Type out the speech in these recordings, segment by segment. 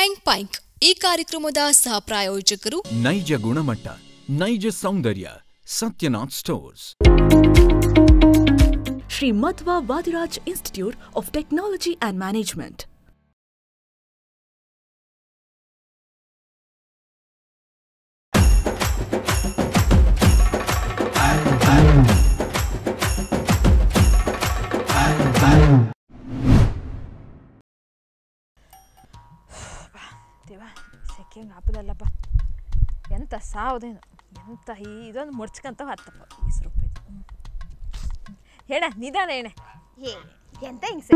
ಪೈಂಕ್ ಪೈಂಕ್ ಈ ಕಾರ್ಯಕ್ರಮದ ಸಹ ಪ್ರಾಯೋಜಕರು ನೈಜ ಗುಣಮಟ್ಟ ನೈಜ ಸೌಂದರ್ಯ Sathyanath stores Sri Madhva Vadiraj Institute of Technology and Management. ದೇವ ಸೆಕೆಂಗ್ ಹಾಪದಲ್ಲಪ್ಪ ಎಂತ ಸಾವುದೇನು ಎಂತ ಈ ಇದೊಂದು ಮುಡ್ಚ್ಕಂತ ಹತ್ತಪ್ಪ ಈಸ್ ರೂಪಾಯಿ ಹೇಳ ನಿಧಾನ ಹೇಳೆ ಏ ಎಂತ ಹಿಂಗ್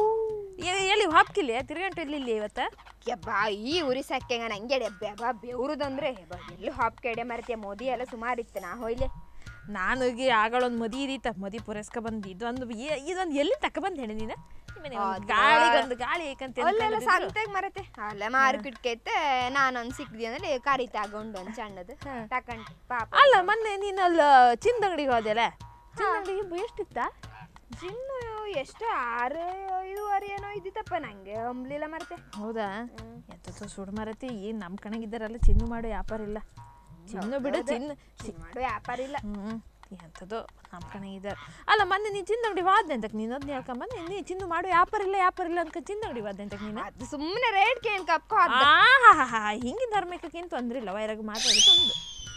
ಎಲ್ಲಿ ಹಾಪ್ಕಿಲ್ಲ ತಿರ್ಗಂಟು ಇಲ್ಲಿ ಇವತ್ತ ಯಬ್ಬಾ ಈ ಉರಿ ಸಕ್ಕೆಂಗ ನಂಗೆ ಬೆಬ ಬೆವ್ರುದಂದ್ರೆ ಯಬ್ಬಾ ಎಲ್ಲೂ ಹಾಪ್ ಕೆಡೆ ಮರತಿಯ ಮೋದಿ ಎಲ್ಲ ಸುಮಾರು ಇತ್ತು ನಾ ಹೋಯ್ಲೆ ನಾನು ಈಗ ಆಗಳೊಂದು ಮದಿ ಇದೀತ ಮದಿ ಪುರಸ್ಕ ಬಂದು ಇದೊಂದು ಏ- ಇದೊಂದು ಎಲ್ಲಿ ತಕ ಬಂದು ಹೇಳಿ ನೀನು ನಿಮ್ಮನೆ ಒಂದು ಗಾಳಿಗೊಂದು ಗಾಳಿ ಏಕಂತ ಅಲ್ಲೆಲ್ಲ ಸಂತೆಗ್ ಮರತೆ ಅಲ್ಲ ಮಾರ್ಕೆಟ್ಗೆ ಐತೆ ನಾನೊಂದು ಸಿಕ್ದಿ ಅಂದ್ರೆ ಕರಿ ತಗೊಂಡು ಒಂದು ಸಣ್ಣದು ತಕೊಂಡ್ ಪಾಪ ಅಲ್ಲ ಮೊನ್ನೆ ನೀನು ಅಲ್ಲ ಚಿಂದಂಗಡಿಗೆ ಹೋದೆಲ್ಲ ಚಿಂದಂಗಡಿಗೆ ಎಷ್ಟಿತ್ತ ಜಿನ್ನು ಎಷ್ಟು ಆರು ಐದುವರೆ ಏನೋ ಇದ್ದಿತ್ತಪ್ಪ ನಂಗೆ ಅಂಬ್ಲಿಲ್ಲ ಮರತೆ ಹೌದಾ ಎಂತದ್ದು ಸುಡು ಮರತಿ ಏನು ನಮ್ಮ ಕಣಗಿದ್ದಾರಲ್ಲ ಚಿನ್ನು ಮಾಡೋ ವ್ಯಾಪಾರ ಇಲ್ಲ ಚಿನ್ನು ಬಿಡು ಚಿನ್ನು ಚಿ- ಮಾಡೋ ವ್ಯಾಪಾರ ಇಲ್ಲ ಹ್ಞೂ ಎಂಥದ್ದು ನಮ್ಮ ಕಣಗಿದ್ದಾರೆ ಅಲ್ಲ ಮೊನ್ನೆ ನೀನು ಚಿನ್ನಂಗಡಿ ವಾದ್ನೆ ಅಂತಕ್ಕೆ ನೀನು ಅದನ್ನ ಹೇಳ್ಕೊಂಬಂದು ನೀ ಚಿನ್ನು ಮಾಡೋ ವ್ಯಾಪಾರ ಇಲ್ಲ ವ್ಯಾಪಾರ ಇಲ್ಲ ಅಂತ ಚಿನ್ನಂಗಡಿ ವಾದ್ನೆ ಅಂತಕ್ಕೆ ನೀನು ಅದು ಸುಮ್ಮನೆ ರೇಟ್ ಕೇನ್ ಕಪ್ಕೊ ಆಹಾ ಹಿಂಗಿನ ಧರ್ಮಕ್ಕೇನು ತೊಂದ್ರೆ ಇಲ್ಲ ವೈರಾಗ ಮಾತಾಡಿ ಒಂದು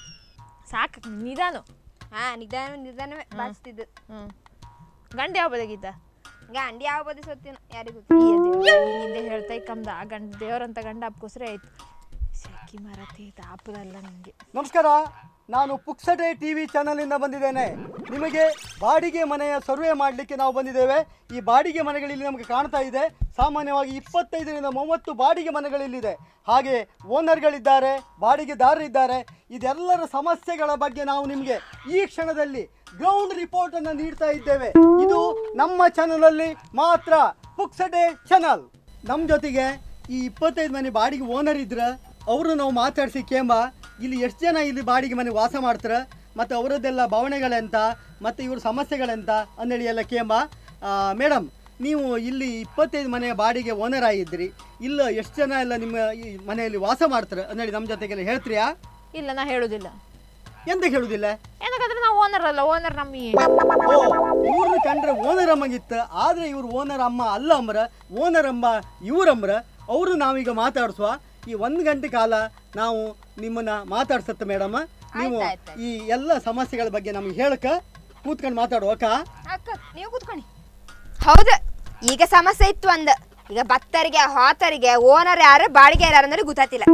ಸಾಕು ನಿಧಾನ ಹಾ ನಿಧಾನ ನಿಧಾನವೇ ಬಾಚ್ತಿದ್ದು ಹ್ಞೂ ಗಂಡ ಯಾವ ಬದಗಿದ್ದ ಗಂಡಿ ಯಾವ ಬದಿ ಸತ್ತಿನ ಯಾರಿಗೂ ಈ ದೇವ್ರು, ಹಿಂದೆ ಹೇಳ್ತಾ ಕಮ್ದ ಆ ಗಂಡ ದೇವ್ರಂತ ಗಂಡ ಹಬ್ಕೋಸ್ರೆ ಆಯ್ತು ಸೆಕ್ಕಿ ಮರತಿ ತಾಪದಲ್ಲ ನಿಮಗೆ ನಮಸ್ಕಾರ ನಾನು ಪುಕ್ಸಟೆ ಟಿ ವಿ ಚಾನಲಿಂದ ಬಂದಿದ್ದೇನೆ ನಿಮಗೆ ಬಾಡಿಗೆ ಮನೆಯ ಸರ್ವೆ ಮಾಡಲಿಕ್ಕೆ ನಾವು ಬಂದಿದ್ದೇವೆ ಈ ಬಾಡಿಗೆ ಮನೆಗಳಲ್ಲಿ ನಮಗೆ ಕಾಣ್ತಾ ಇದೆ ಸಾಮಾನ್ಯವಾಗಿ ಇಪ್ಪತ್ತೈದರಿಂದ ಮೂವತ್ತು ಬಾಡಿಗೆ ಮನೆಗಳಿಲ್ಲಿದೆ ಹಾಗೆ ಓನರ್ಗಳಿದ್ದಾರೆ ಬಾಡಿಗೆದಾರರಿದ್ದಾರೆ ಇದೆಲ್ಲರ ಸಮಸ್ಯೆಗಳ ಬಗ್ಗೆ ನಾವು ನಿಮಗೆ ಈ ಕ್ಷಣದಲ್ಲಿ ಗ್ರೌಂಡ್ ರಿಪೋರ್ಟ್ ಅನ್ನು ನೀಡ್ತಾ ಇದ್ದೇವೆ ಇದು ನಮ್ಮ ಚಾನಲಲ್ಲಿ ಮಾತ್ರ ಪುಕ್ಸಟೆ ಚಾನಲ್ ನಮ್ಮ ಜೊತೆಗೆ ಈ ಇಪ್ಪತ್ತೈದು ಮನೆ ಬಾಡಿಗೆ ಓನರ್ ಇದ್ರೆ ಅವರು ನಾವು ಮಾತಾಡಿಸಿ ಕೇಂಬ ಇಲ್ಲಿ ಎಷ್ಟು ಜನ ಇಲ್ಲಿ ಬಾಡಿಗೆ ಮನೆ ವಾಸ ಮಾಡ್ತಾರೆ ಮತ್ತು ಅವರದ್ದೆಲ್ಲ ಭಾವನೆಗಳೆಂತ ಮತ್ತು ಇವ್ರ ಸಮಸ್ಯೆಗಳೆಂತ ಅಂದೇಳಿ ಎಲ್ಲ ಕೇಂಬ ಮೇಡಮ್ ನೀವು ಇಲ್ಲಿ ಇಪ್ಪತ್ತೈದು ಮನೆಯ ಬಾಡಿಗೆ ಓನರ್ ಆಗಿದ್ರಿ ಇಲ್ಲ ಎಷ್ಟು ಜನ ಎಲ್ಲ ನಿಮ್ಮ ಈ ಮನೆಯಲ್ಲಿ ವಾಸ ಮಾಡ್ತಾರೆ ಅಂದೇಳಿ ನಮ್ಮ ಜೊತೆಗೆಲ್ಲ ಹೇಳ್ತೀರಾ ಇಲ್ಲ ನಾ ಹೇಳುದಿಲ್ಲ ಎಂತ ಹೇಳುದಿಲ್ಲ ಏನಕ್ಕಂದ್ರೆ ನಾವು ಓನರ್ ಅಲ್ಲ ಓನರ್ ನಮ್ಮಿ ಓ ಇವ್ರನ್ನ ಕಂಡ್ರೆ ಓನರ್ ಅಮ್ಮಗಿತ್ತ ಆದ್ರೆ ಇವ್ರು ಓನರ್ ಅಮ್ಮ ಅಲ್ಲ ಅಂಬ್ರ ಓನರ್ ಅಮ್ಮ ಇವ್ರಮ್ರ ಅವರು ನಾವೀಗ ಮಾತಾಡ್ಸುವ ಈ ಒಂದು ಗಂಟೆ ಕಾಲ ನಾವು ನಿಮ್ಮನ್ನ ಮಾತಾಡ್ಸತ್ತೆ ಮೇಡಮ್ ನೀವು ಆಯ್ತ್ ಆಯ್ತ್ ಈ ಎಲ್ಲ ಸಮಸ್ಯೆಗಳ ಬಗ್ಗೆ ನಮ್ಗೆ ಹೇಳಕ ಕೂತ್ಕೊಂಡು ಮಾತಾಡುವಕ್ಕ ಅಕ್ಕ ನೀವು ಕೂತ್ಕೊಳ್ಳಿ ಹೌದು ಈಗ ಸಮಸ್ಯೆ ಇತ್ತು ಅಂದ ಈಗ ಭತ್ತರಿಗೆ ಹಾತರಿಗೆ ಓನರ್ ಯಾರು ಬಾಡಿಗೆ ಯಾರು ಅಂದ್ರೆ ಗೊತ್ತಾತಿಲ್ಲ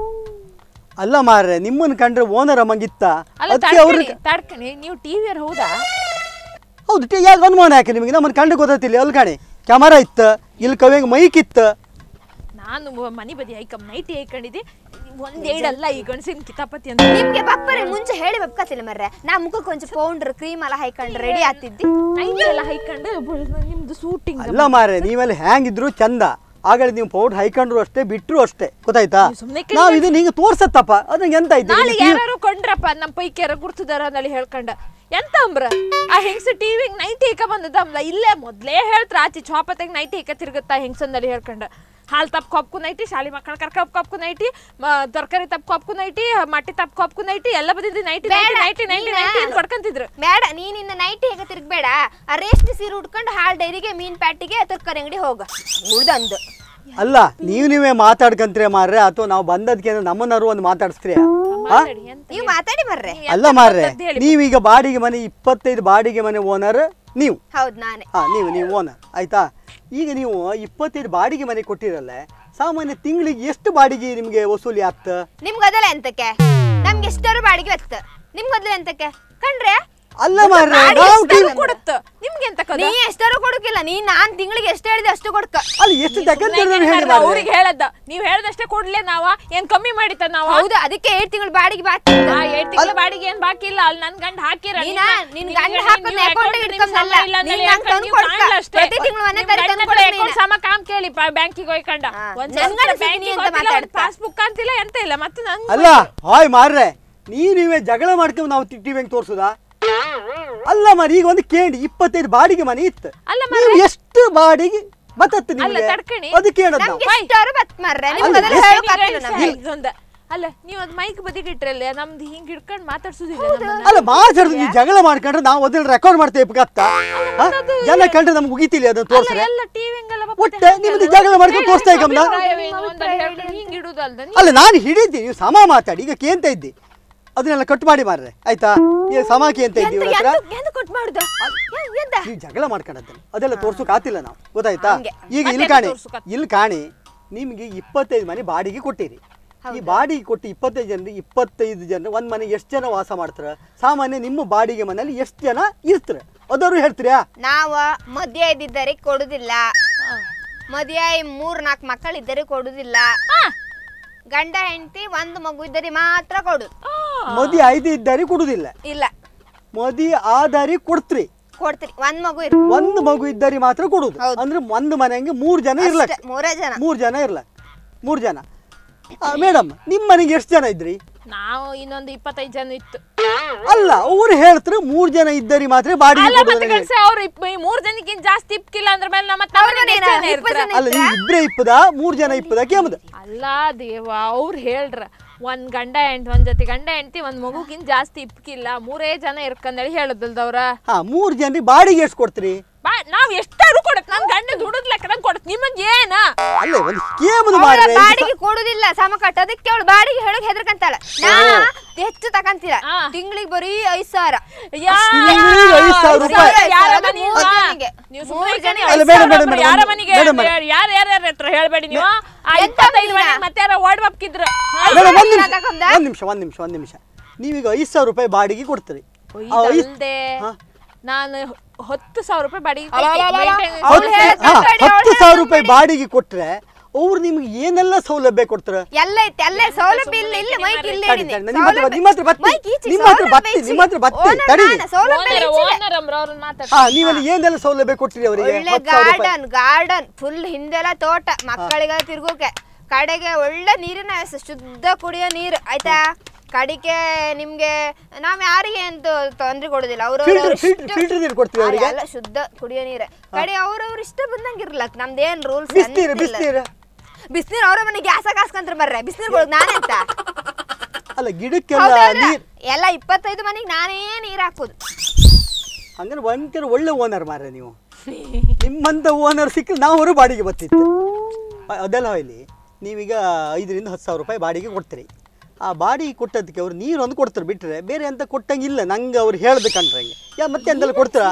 ಅಲ್ಲ ಮಾರ್ರೆ ನಿಮ್ಮನ್ನ ಕಂಡ್ರೆ ಓನರ್ ಅಮ್ಮಗಿತ್ತ ಅಲ್ಲ ಅದಕ್ಕೆ ಅವ್ರ ತಡ್ಕಣಿ ತಡ್ಕಣಿ ನೀವು ಟಿವಿಯರ್ ಹೌದಾ ಹೌದು ಟಿ ಯಾಕೆ ಅನುಮಾನ ಯಾಕೆ ನಿಮಗೆ ನಮ್ಮನ್ನ ಕಂಡು ಗೊತ್ತಿಲ್ಲ ಅಲ್ಲಿ ಕಾಣಿ ಕ್ಯಾಮರಾ ಇತ್ತು ಇಲ್ಲಿ ಕವಿಯಂಗೆ ಮೈಕ್ ಇತ್ತು ನಾನು ಮ- ಮನೆ ಬದಿ ಐಕಮ್ ನೈಟಿ ಐಕೊಂಡಿದ್ದೆ ಒಂದೇಡಲ್ಲ ಈ ಗಣಸಿನ ಕಿತಾಪತಿ ಅಂತ ನಿಮ್ಗೆ ಬಪ್ಪರೆ ಮುಂಚೆ ಹೇಳಿ ಬಪ್ಕತಿಲ್ಲ ಮರ್ರೆ ನಾ ಮುಖಕ್ಕೆ ಒಂಚೂರು ಪೌಂಡ್ರ್ ಕ್ರೀಮ್ ಎಲ್ಲ ಹಾಕೊಂಡು ರೆಡಿ ಆಗ್ತಿದ್ದಿ ನೈಟಿ ಎಲ್ಲ ಹೈಕೊಂಡು ಬ- ನಿಮ್ದು ಸೂಟಿಂಗ್ ಅಲ್ಲ ಮಾರ್ರೆ ನೀವೆಲ್ಲ ಹ್ಯಾಂಗಿದ್ರು ಚಂದ ಆಗಲೇ ನೀವು ಪೌಡರ್ ಹೈಕೊಂಡ್ರು ಅಷ್ಟೇ ಬಿಟ್ರು ಅಷ್ಟೇ ಗೊತ್ತಾಯ್ತಾ ನೀವು ಸುಮ್ನೆ ನಾವು ಇದನ್ನ ಹಿಂಗೆ ತೋರ್ಸತ್ತಪ್ಪ ಅದಂಗೆ ಎಂತ ಐತೆ ನಾಳೆ ಇಲ್ಲಿ ಯಾರು ಕೊಂಡ್ರಪ್ಪ ನಮ್ಮ ಪೈಕಿ ಯಾರ ಗುರ್ತದಾರ ಅಂದೇಳಿ ಹೇಳ್ಕೊಂಡ ಎಂತ ಅಂಬ್ರ ಆ ಹೆಂಗ್ಸ ಟಿವಿಗೆ ನೈಟ್ ಏಕ ಬಂದದಮ್ಲ ಇಲ್ಲೇ ಮೊದ್ಲೇ ಹೇಳ್ತ್ರ ಆಚೆ ಚಾಪತ್ತಾಗ ನೈಟ್ ಏಕ ತಿರುಗುತ್ತಾ ಹೆಂಗ್ಸಂದಲ್ಲಿ ಹೇಳ್ಕೊಂಡ ಹಾಲು ತಪ್ಪ ಕೊಪ್ಕು ನೈಟಿ ಶಾಲಿ ಮಕ್ಕಳ ಕರ್ಕ ಕೊಪ್ಕು ನೈಟಿ ಮ- ತರಕಾರಿ ತಪ್ಪ ಕೊಪ್ಕು ನೈಟಿ ಮಟ್ಟಿ ತಪ್ಪ ಕೊಪ್ಕು ನೈಟಿ ಎಲ್ಲ ಬಂದಿದ್ದು nighty nighty nighty nighty nighty ಅಂತ ಕೊಡ್ಕಂತಿದ್ರು ಬೇಡ ನೀನ್ ಇನ್ನ ನೈಟ್ ಹೇಗೆ ತಿರ್ಗಬೇಡ ಆ ರೇಷ್ಮೆ ಸೀರೆ ಉಟ್ಕೊಂಡು ಹಾಲ್ ಡೈರಿಗೆ ಮೀನ್ ಪ್ಯಾಟಿಗೆ ತರಕಾರಿ ಅಂಗಡಿ ಹೋಗ ಉಳ್ದಂದು ಅಲ್ಲ ನೀವು ನೀವೇ ಮಾತಾಡ್ಕಂತೀರ ಮಾರ್ರೆ ಅಥವಾ ನಾವು ಬಂದದ್ಕೆ ನಮ್ಮನ್ನಾರು ಒಂದು ಮಾತಾಡಿಸ್ತೀರ ಮಾತಾಡಿ ಎಂತ ನೀವು ಮಾತಾಡಿ ಮರ್ರೆ ಅಲ್ಲ ಮಾರ್ರೆ ನೀವೀಗ ಬಾಡಿಗೆ ಮನೆ ಇಪ್ಪತ್ತೈದು ಬಾಡಿಗೆ ಮನೆ ಓನರ್ ನೀವು ಹೌದ್ ನಾನೇ ಹಾ ನೀವು ನೀವು ಓನರ್ ಆಯ್ತಾ ಈಗ ನೀವು ಇಪ್ಪತ್ತೈದು ಬಾಡಿಗೆ ಮನೆ ಕೊಟ್ಟಿರಲ್ಲ ಸಾಮಾನ್ಯ ತಿಂಗಳಿಗೆ ಎಷ್ಟು ಬಾಡಿಗೆ ನಿಮಗೆ ವಸೂಲಿ ಆಗ್ತ ನಿಮ್ಗೆ ಅದಲ್ಲ ಎಂತಕ್ಕೆ ನಮ್ಗೆ ಎಷ್ಟಾರು ಬಾಡಿಗೆ ಹೊತ್ತ ನಿಮ್ಗೆ ಅದಲ್ಲ ಎಂತಕ್ಕೆ ಕಂಡ್ರೆ ಅಲ್ಲ ಮಾರ್ರೆ ಬಾಡಿಗೆ ನಾವು ಎಷ್ಟ್ ಟಿ- ಕೊಡುತ್ತ ನಿಮ್ಗೆ ಎಂತ ಕದ ನೀ ಎಷ್ಟಾರು ಕೊಡಕಿಲ್ಲ ನೀ ನಾನ್ ತಿಂಗಳಿಗೆ ಎಷ್ಟು ಹೇಳಿದೆ ಅಷ್ಟು ಕೊಡ್ಕ ಅಲ್ಲಿ ಎಷ್ಟು ತಗೊಂಡಿರೋದು ಹೇಳಿ ಮಾರ್ರೆ. ಅವ್ರಿಗೆ ಹೇಳದ್ದ ನೀವ್ ಹೇಳ್ದಷ್ಟೇ ಕೊಡ್ಲೇ ನಾವ ಏನ್ ಕಮ್ಮಿ ಮಾಡಿತ್ತ ನಾವ ಹೌದು ಅದಕ್ಕೆ ಏಳ್ ತಿಂಗಳು ಬಾಡಿಗೆ ಬಾಕಿ ಇತ್ತು. ಆ ಎರಡ್ ತಿಂಗಳ ಬಾಡಿಗೆ ಏನ್ ಬಾಕಿ ಇಲ್ಲ ಅಲ್ಲಿ ನನ್ ಗಂಡ ಹಾಕಿರ ನೀನಾ ನಿನ್ ಗಂಡ ಹಾಕೋದ್ ಅಕೌಂಟ್ ಇಟ್ಕೊಂಡಲ್ಲ ನೀನ್ ನಂಗ್ ತಂದ್ ಕೊಡ್ಕ ಪ್ರತಿ ತಿಂಗಳು ಮನೆ ತರಿ ತಂದ್ ಕೊಡ ನೀನು ಸಮ ಕಾಮ್ ಕೇಳಿ ಬ್ಯಾಂಕಿಗೆ ಹೋಯ್ಕಂಡ ಹಾ, ಒಂದ್ ನನ್ ಗಂಡ ಸಿಗ್ತೀನಿ ಬ್ಯಾಂಕಿಗೆ ಅಂತ ಮಾತಾಡ್ತಾ. ಪಾಸ್ಬುಕ್ ಅಂತಿಲ್ಲ ಎಂತ ಇಲ್ಲ ಮತ್ತೆ ನನ್ ಅಲ್ಲ ಹಾಯ್ ಮಾರ್ರೆ ನೀವು ನೀವೇ ಜಗಳ ಮಾಡ್ಕೊಂಡು ನಾವು ಟಿವಿ ಹೆಂಗ್ ತೋರ್ಸುದಾ ಅಲ್ಲ ಮಾರಿ ಈಗ ಒಂದು ಕೇಳಿ ಇಪ್ಪತ್ತೈದು ಬಾಡಿಗೆ ಮನೆ ಇತ್ತು ಅಲ್ಲ ನೀವು ಎಷ್ಟು ಬಾಡಿಗೆ ಬತ್ತತ್ತೆ ಅಲ್ಲ ನಿಮ್ಗೆ ತಡ್ಕಣಿ ಅದಕ್ಕೆ ಹೇಳದ್ ನಾವು ನಮ್ಗೆ ಎಷ್ಟಾರು ಬತ್ ಮರ್ರೆ ನಿಮ್ಗೆ ಅಲ್ಲ, ಅದೆಲ್ಲ ಎಷ್ಟು ಹೇಳೋಕ್ಕಾಗ್ತಿಲ್ಲ ನಮ್ಗೆ. ಇದೊಂದ ಅಲ್ಲ ನೀವು ಅದ್ ಮೈಕ್ ಬದಿಗೆ ಇಟ್ರಲ್ಲ ನಮ್ದು ಹಿಂಗ್ ಹಿಡ್ಕೊಂಡ್ ಮಾತಾಡ್ಸುದಿಲ್ಲ ನಮ್ಮನ್ನ. ಅಲ್ಲ ಮಾತಾಡುದು ನೀವು ಜಗಳ ಮಾಡ್ಕೊಂಡ್ರೆ ನಾವು ಅದನ್ನ ರೆಕಾರ್ಡ್ ಮಾಡ್ತೇವೆ ಗತ್ತ ಜನ ಕಂಡ್ರೆ ನಮ್ಗೆ ಉಗಿತಿಲ್ಲ ಅದನ್ನ ಅಲ್ಲ ತೋರ್ಸ್ರೆ ಎಲ್ಲ ಟಿವಿ ಒಟ್ಟೆ ನಿಮ್ದು ಜಗಳ ಮಾಡ್ಕೊಂಡು ತೋರಿಸ್ತಾ ಈಗ ಗಮನ ಹಿಂಗ್ ಇಡುದಲ್ದ ಅಲ್ಲ ನಾನು ಹಿಡಿದ್ದೆ ನೀವು ಸಮ ಮಾತಾಡಿ ಈಗ ಕೇಂತ ಇದ್ದಿ ಅದನ್ನೆಲ್ಲ ಕಟ್ ಮಾಡಿ ಮಾರ್ರೆ ಆಯ್ತಾ ಈಗ ಸಮ ಕೇಂತ ಇದ್ದಿ ಇವ್ರ ಹತ್ರ ಎಂತ- ಎಂತ ಕೊಟ್ಟು ಮಾಡುದ ಎ- ಎಂತ ನೀವು ಜಗಳ ಮಾಡ್ಕೊಂಡದ್ದಲ್ಲ ಅದೆಲ್ಲ ತೋರ್ಸೋಕ್ ಆತಿಲ್ಲ ನಾವು ಗೊತ್ತಾಯ್ತಾ ಹಂಗೆ. ಈಗ ಇಲ್ಲಿ ಅದೆಲ್ಲ ಕಾಣಿ ತೋರ್ಸೋಕ್ ಆತ್- ಇಲ್ಲಿ ಕಾಣಿ ನಿಮ್ಗೆ ಇಪ್ಪತ್ತೈದು ಮನೆ ಬಾಡಿಗೆ ಕೊಟ್ಟಿರಿ ಈ ಬಾಡಿಗೆ ಕೊಟ್ಟು ಇಪ್ಪತ್ತೈದು ಜನರಿಗೆ ಇಪ್ಪತ್ತೈದು ಜನ ಒಂದ್ ಮನೆಗೆ ಎಷ್ಟು ಜನ ವಾಸ ಮಾಡ್ತಾರ ಸಾಮಾನ್ಯ ನಿಮ್ಮ ಬಾಡಿಗೆ ಮನೆಯಲ್ಲಿ ಎಷ್ಟು ಜನ ಇರ್ತಾರ ಅದಾರು ಹೇಳ್ತೀರಾ ನಾವ ಮದ್ವೆ ಇದ್ದಿದ್ದರಿ ಕೊಡುದಿಲ್ಲ ಮದ್ವೆ ಮೂರ್ ನಾಲ್ಕು ಮಕ್ಕಳು ಇದ್ದರೆ ಕೊಡುದಿಲ್ಲ ಗಂಡ ಹೆಂಡತಿ ಒಂದು ಮಗು ಇದ್ದರೆ ಮಾತ್ರ ಕೊಡು ಮದಿ ಐದು ಇದ್ದಾರೆ ಕೊಡುದಿಲ್ಲ ಇಲ್ಲ ಮದಿ ಆಧಾರಿ ಕೊಡ್ತ್ರಿ ಕೊಡ್ತೀರಿ ಒಂದ್ ಮಗು ಇರ್ ಒಂದು ಮಗು ಇದ್ದಾರೆ ಮಾತ್ರ ಕೊಡುದು ಹೌದು. ಅಂದ್ರೆ ಒಂದು ಮನೆಗೆ ಮೂರ್ ಜನ ಇರ್ಲಕ್ ಅಷ್ಟೇ, ಮೂರೇ ಜನ ಮೂರ್ ಜನ ಇರ್ಲಕ್ ಮೂರ್ ಜನ ಮೇಡಮ್ ನಿಮ್ಮ ಮನೆಗೆ ಎಷ್ಟು ಜನ ಇದ್ರಿ ನಾವು ಇನ್ನೊಂದು ಇಪ್ಪತ್ತೈದು ಜನ ಇತ್ತು ಅಲ್ಲ ಅವ್ರು ಹೇಳ್ತಾರೆ ಮೂರ್ ಜನ ಇದ್ದರಿ ಮಾತ್ರ ಬಾಡಿಗೆ ಅಲ್ಲ ಮತ್ತೆ ಕೊಡುದು ಕಳ್ಸಿ ಅವ್ರು ಇಪ್ಪ- ಈ ಮೂರ್ ಜನಕ್ಕಿಂತ ಜಾಸ್ತಿ ಇಪ್ಕಿಲ್ಲ ಅಂದ್ರ ಮೇಲೆ ನಮ್ಮ ತವ್ರ ಮನೆ ಎಷ್ಟ್ ಜನ ಇರ್ತಾರ? ಅಲ್ಲ ನೀವು ಇಬ್ರೇ ಇಪ್ಪದ ಮೂರ್ ಜನ ಇಪ್ಪದ ಕೇಮದ ಅಲ್ಲ ದೇವ ಅವ್ರು ಹೇಳ್ರ ಒಂದ್ ಗಂಡ ಹೆಂಡ್ತಿ ಒಂದ್ ಜೊತೆ ಗಂಡ ಹೆಂಡ್ತಿ ಒಂದ್ ಮಗುಗಿಂತ ಜಾಸ್ತಿ ಇಪ್ಕಿಲ್ಲ ಮೂರೇ ಜನ ಇರ್ಕಂದೇಳಿ ಹೇಳದಲ್ದವ್ರ ಹಾ ಮೂರ್ ಜನರಿಗೆ ಬಾಡಿಗೆ ಎಷ್ಟು ಕೊಡ್ತೀರಿ ಬಾ ನಾವ್ ಎಷ್ಟಾರು ಕೊಡತ್ ನನ್ ಗಂಡ ದುಡಿದ್ ಲೆಕ್ಕದಂಗ್ ಕೊಡತ್ ನಿಮಗ್ ಏನ ಅಲ್ಲ ಒಂದು ಕೇಮದ ಅವ್ರ ಮಾಡ್ರೆ ಬಾಡಿಗೆ ಕೊಡುದಿಲ್ಲ ಸಮ ಕಟ್ಟ ಅದಕ್ಕೆ ಅವಳು ಬಾಡಿಗೆ ಹೇಳಕ್ ಹೆದರ್ಕಂತಾಳ ನಾ ಹೆಚ್ಚು ತಕಂತೀರ ಆ. ತಿಂಗಳಿಗೆ ಬರೀ ಐದ್ ಸಾವಿರ ಯಾ- ತಿಂಗ್ಳಿಗೆ ಐದ್ ಸಾವಿರ ರೂಪಾಯಿ. ಐದ್ ಯಾರ ಸಾವಿರ ಮನೆಗೆ? ಮೂರ್ ಜನಕ್ಕೆ. ನೀವು ಮೂರ್ ಸುಮ್ನೆ ಜನ ಐದ್ ಅಲ್ಲ, ಸಾವಿರ ಮೇಡಮ್, ಮೇಡಮ್, ಒಬ್ರು ಯಾರ ಮೇಡಮ್, ಮನೆಗೆ ಮೇಡಮ್, ಮೇಡಮ್. ಯಾರ ಯಾರ ಹತ್ರ ಹೇಳ್ಬೇಡಿ ನೀವು ಆ ಎಂತ ಇಪ್ಪತ್ತೈದು ಮನೆ ಮನೆನ? ಮತ್ತೆ ಯಾರ ಓಡ್ ಬಪ್ಕಿದ್ರ ಮೇಡಮ್ ಒಂದ್ ನಿಮಿಷ ತಗೊಂಡ? ಒಂದ್ ನಿಮಿಷ ಒಂದ್ ನಿಮಿಷ ಒಂದ್ ನಿಮಿಷ ನೀವೀಗ ಐದ್ ಸಾವಿರ ರೂಪಾಯಿ ಬಾಡಿಗೆ ಕೊಡ್ತೀರಿ ಆ ಐದ್- ಅಲ್ದೆ ಹಾ. ನಾನು ಹತ್ತು ಸಾವಿರ ರೂಪಾಯಿ ಬಾಡಿಗೆ ಅಲ್ಲ, ಅಲ್ಲ, ಅಲ್ಲ, ಅಲ್ಲ. maintenance ಅವ್ಳು ಹತ್ತು ಹೇಳ್ದ ಹಾ, ಕಡೆ, ಅವ್ಳು ಹತ್ತು ಹೇಳ್ದ ಸಾವಿರ ರೂಪಾಯಿ ಕಡೆ. ಬಾಡಿಗೆ ಕೊಟ್ರೆ ಅವ್ರು ನಿಮ್ಗೆ ಏನೆಲ್ಲ ಸೌಲಭ್ಯ ಕೊಡ್ತಾರ ಎಲ್ಲ ಐತೆ ಅಲ್ಲೇ ಸೌಲಭ್ಯ ಇಲ್ಲ ಇಲ್ಲ ಮೈಕ್ ಇಲ್ಲ ತಡಿ, ತಡಿ, ನಿಮ್ಮ ಹತ್ರ ನಿಮ್ಮ ಹತ್ರ ಬತ್ತಿ. ಮೈಕ್ ಈಚೆ, ನಿಮ್ಮ ಹತ್ರ ಸೌಲಭ್ಯ ಬತ್ತಿ, ಈಚೆ. ನಿಮ್ಮ ಹತ್ರ ಬತ್ತಿ, ಓನರ್ ತಡೀರಿ. ನಾನು, ಸೌಲಭ್ಯ ಓನರ್ ಈಚೆ. ಓನರ್ ಅಂಬ್ರ ಅವ್ರನ್ನ ಮಾತಾಡ್ತಾರೆ ಹಾ ನೀವಲ್ಲಿ ಏನೆಲ್ಲ ಸೌಲಭ್ಯ ಕೊಟ್ಟಿರಿ ಅವರಿಗೆ ಒಳ್ಳೆ ಹತ್ತು ಸಾವಿರ ರೂಪಾಯಿ ಗಾರ್ಡನ್ ಗಾರ್ಡನ್ ಫುಲ್ ಹಿಂದೆಲ್ಲ ತೋಟ ಮಕ್ಕಳಿಗೆ ತಿರ್ಗೋಕೆ ಕಡೆಗೆ ಒಳ್ಳೆ ನೀರಿನ ವ್ಯವಸ್ಥೆ ಶುದ್ಧ ಕುಡಿಯೋ ನೀರು ಆಯ್ತಾ ಕಡಿಕೆ ನಿಮ್ಗೆ ನಾವ್ ಯಾರಿಗೆ ಅಂತ ತೊಂದ್ರೆ ಕೊಡುದಿಲ್ಲ ಫಿಲ್ಟರ್ ಅವ್ರವ್ರ ಫಿಲ್ಟರ್ ಫಿಲ್ಟರ್ ನೀರು ಕೊಡ್ತೀವಿ ಅವರಿಗೆ ಎಲ್ಲ ಶುದ್ಧ ಕುಡಿಯೋ ನೀರು ಕಡೆ ಅವ್ರವ್ರ ಇಷ್ಟ ಬಂದಂಗ ಇರ್ಲಕ್ ನಮ್ದೇನ್ ರೂಲ್ಸ್ ಬಿಸ್ನೀರು ಬಿಸ್ನೀರು ಬಿಸ್ನೀರ್ ಅವ್ರ ಮನೆ ಗ್ಯಾಸ ಕಾಸ್ಕಂತ್ರ ಬರ್ರೆ ಬಿಸ್ನೀರ್ ಕೊಡೋದು ನಾನಂತ ಅಲ್ಲ ಗಿಡಕ್ಕೆಲ್ಲ ಹೌದಲ್ರ? ನೀರ್ ಎಲ್ಲ ಇಪ್ಪತ್ತೈದು ಮನೆಗೆ ನಾನೇ ನೀರ್ ಹಾಕೋದು ಹಂಗಾರೆ ಒಂಥರ ಒಳ್ಳೆ ಓನರ್ ಮಾರ್ರೆ ನೀವು ನಿಮ್ಮಂತ ಓನರ್ ಸಿಕ್ಕರೆ ನಾವು ಅವರು ಬಾಡಿಗೆ ಬರ್ತಿತ್ತು ಅ- ಅದೆಲ್ಲ ಇಲ್ಲಿ ನೀವೀಗ ಐದರಿಂದ ಹತ್ತು ಸಾವಿರ ರೂಪಾಯಿ ಬಾಡಿಗೆ ಕೊಡ್ತೀರಿ ಆ ಬಾಡಿಗೆ ಕೊಟ್ಟದಕ್ಕೆ ಅವ್ರು ನೀರು ಒಂದು ಕೊಡ್ತಾರೆ ಬಿಟ್ರೆ ಬೇರೆ ಅಂತ ಕೊಟ್ಟಂಗಿಲ್ಲ ನಂಗೆ ಅವ್ರು ಹೇಳ್ದು ಕಂಡ್ರೆ ಹಂಗೆ ಯಾ ಮತ್ತೆ ಎಂತೆಲ್ಲ ಕೊಡ್ತೀರಾ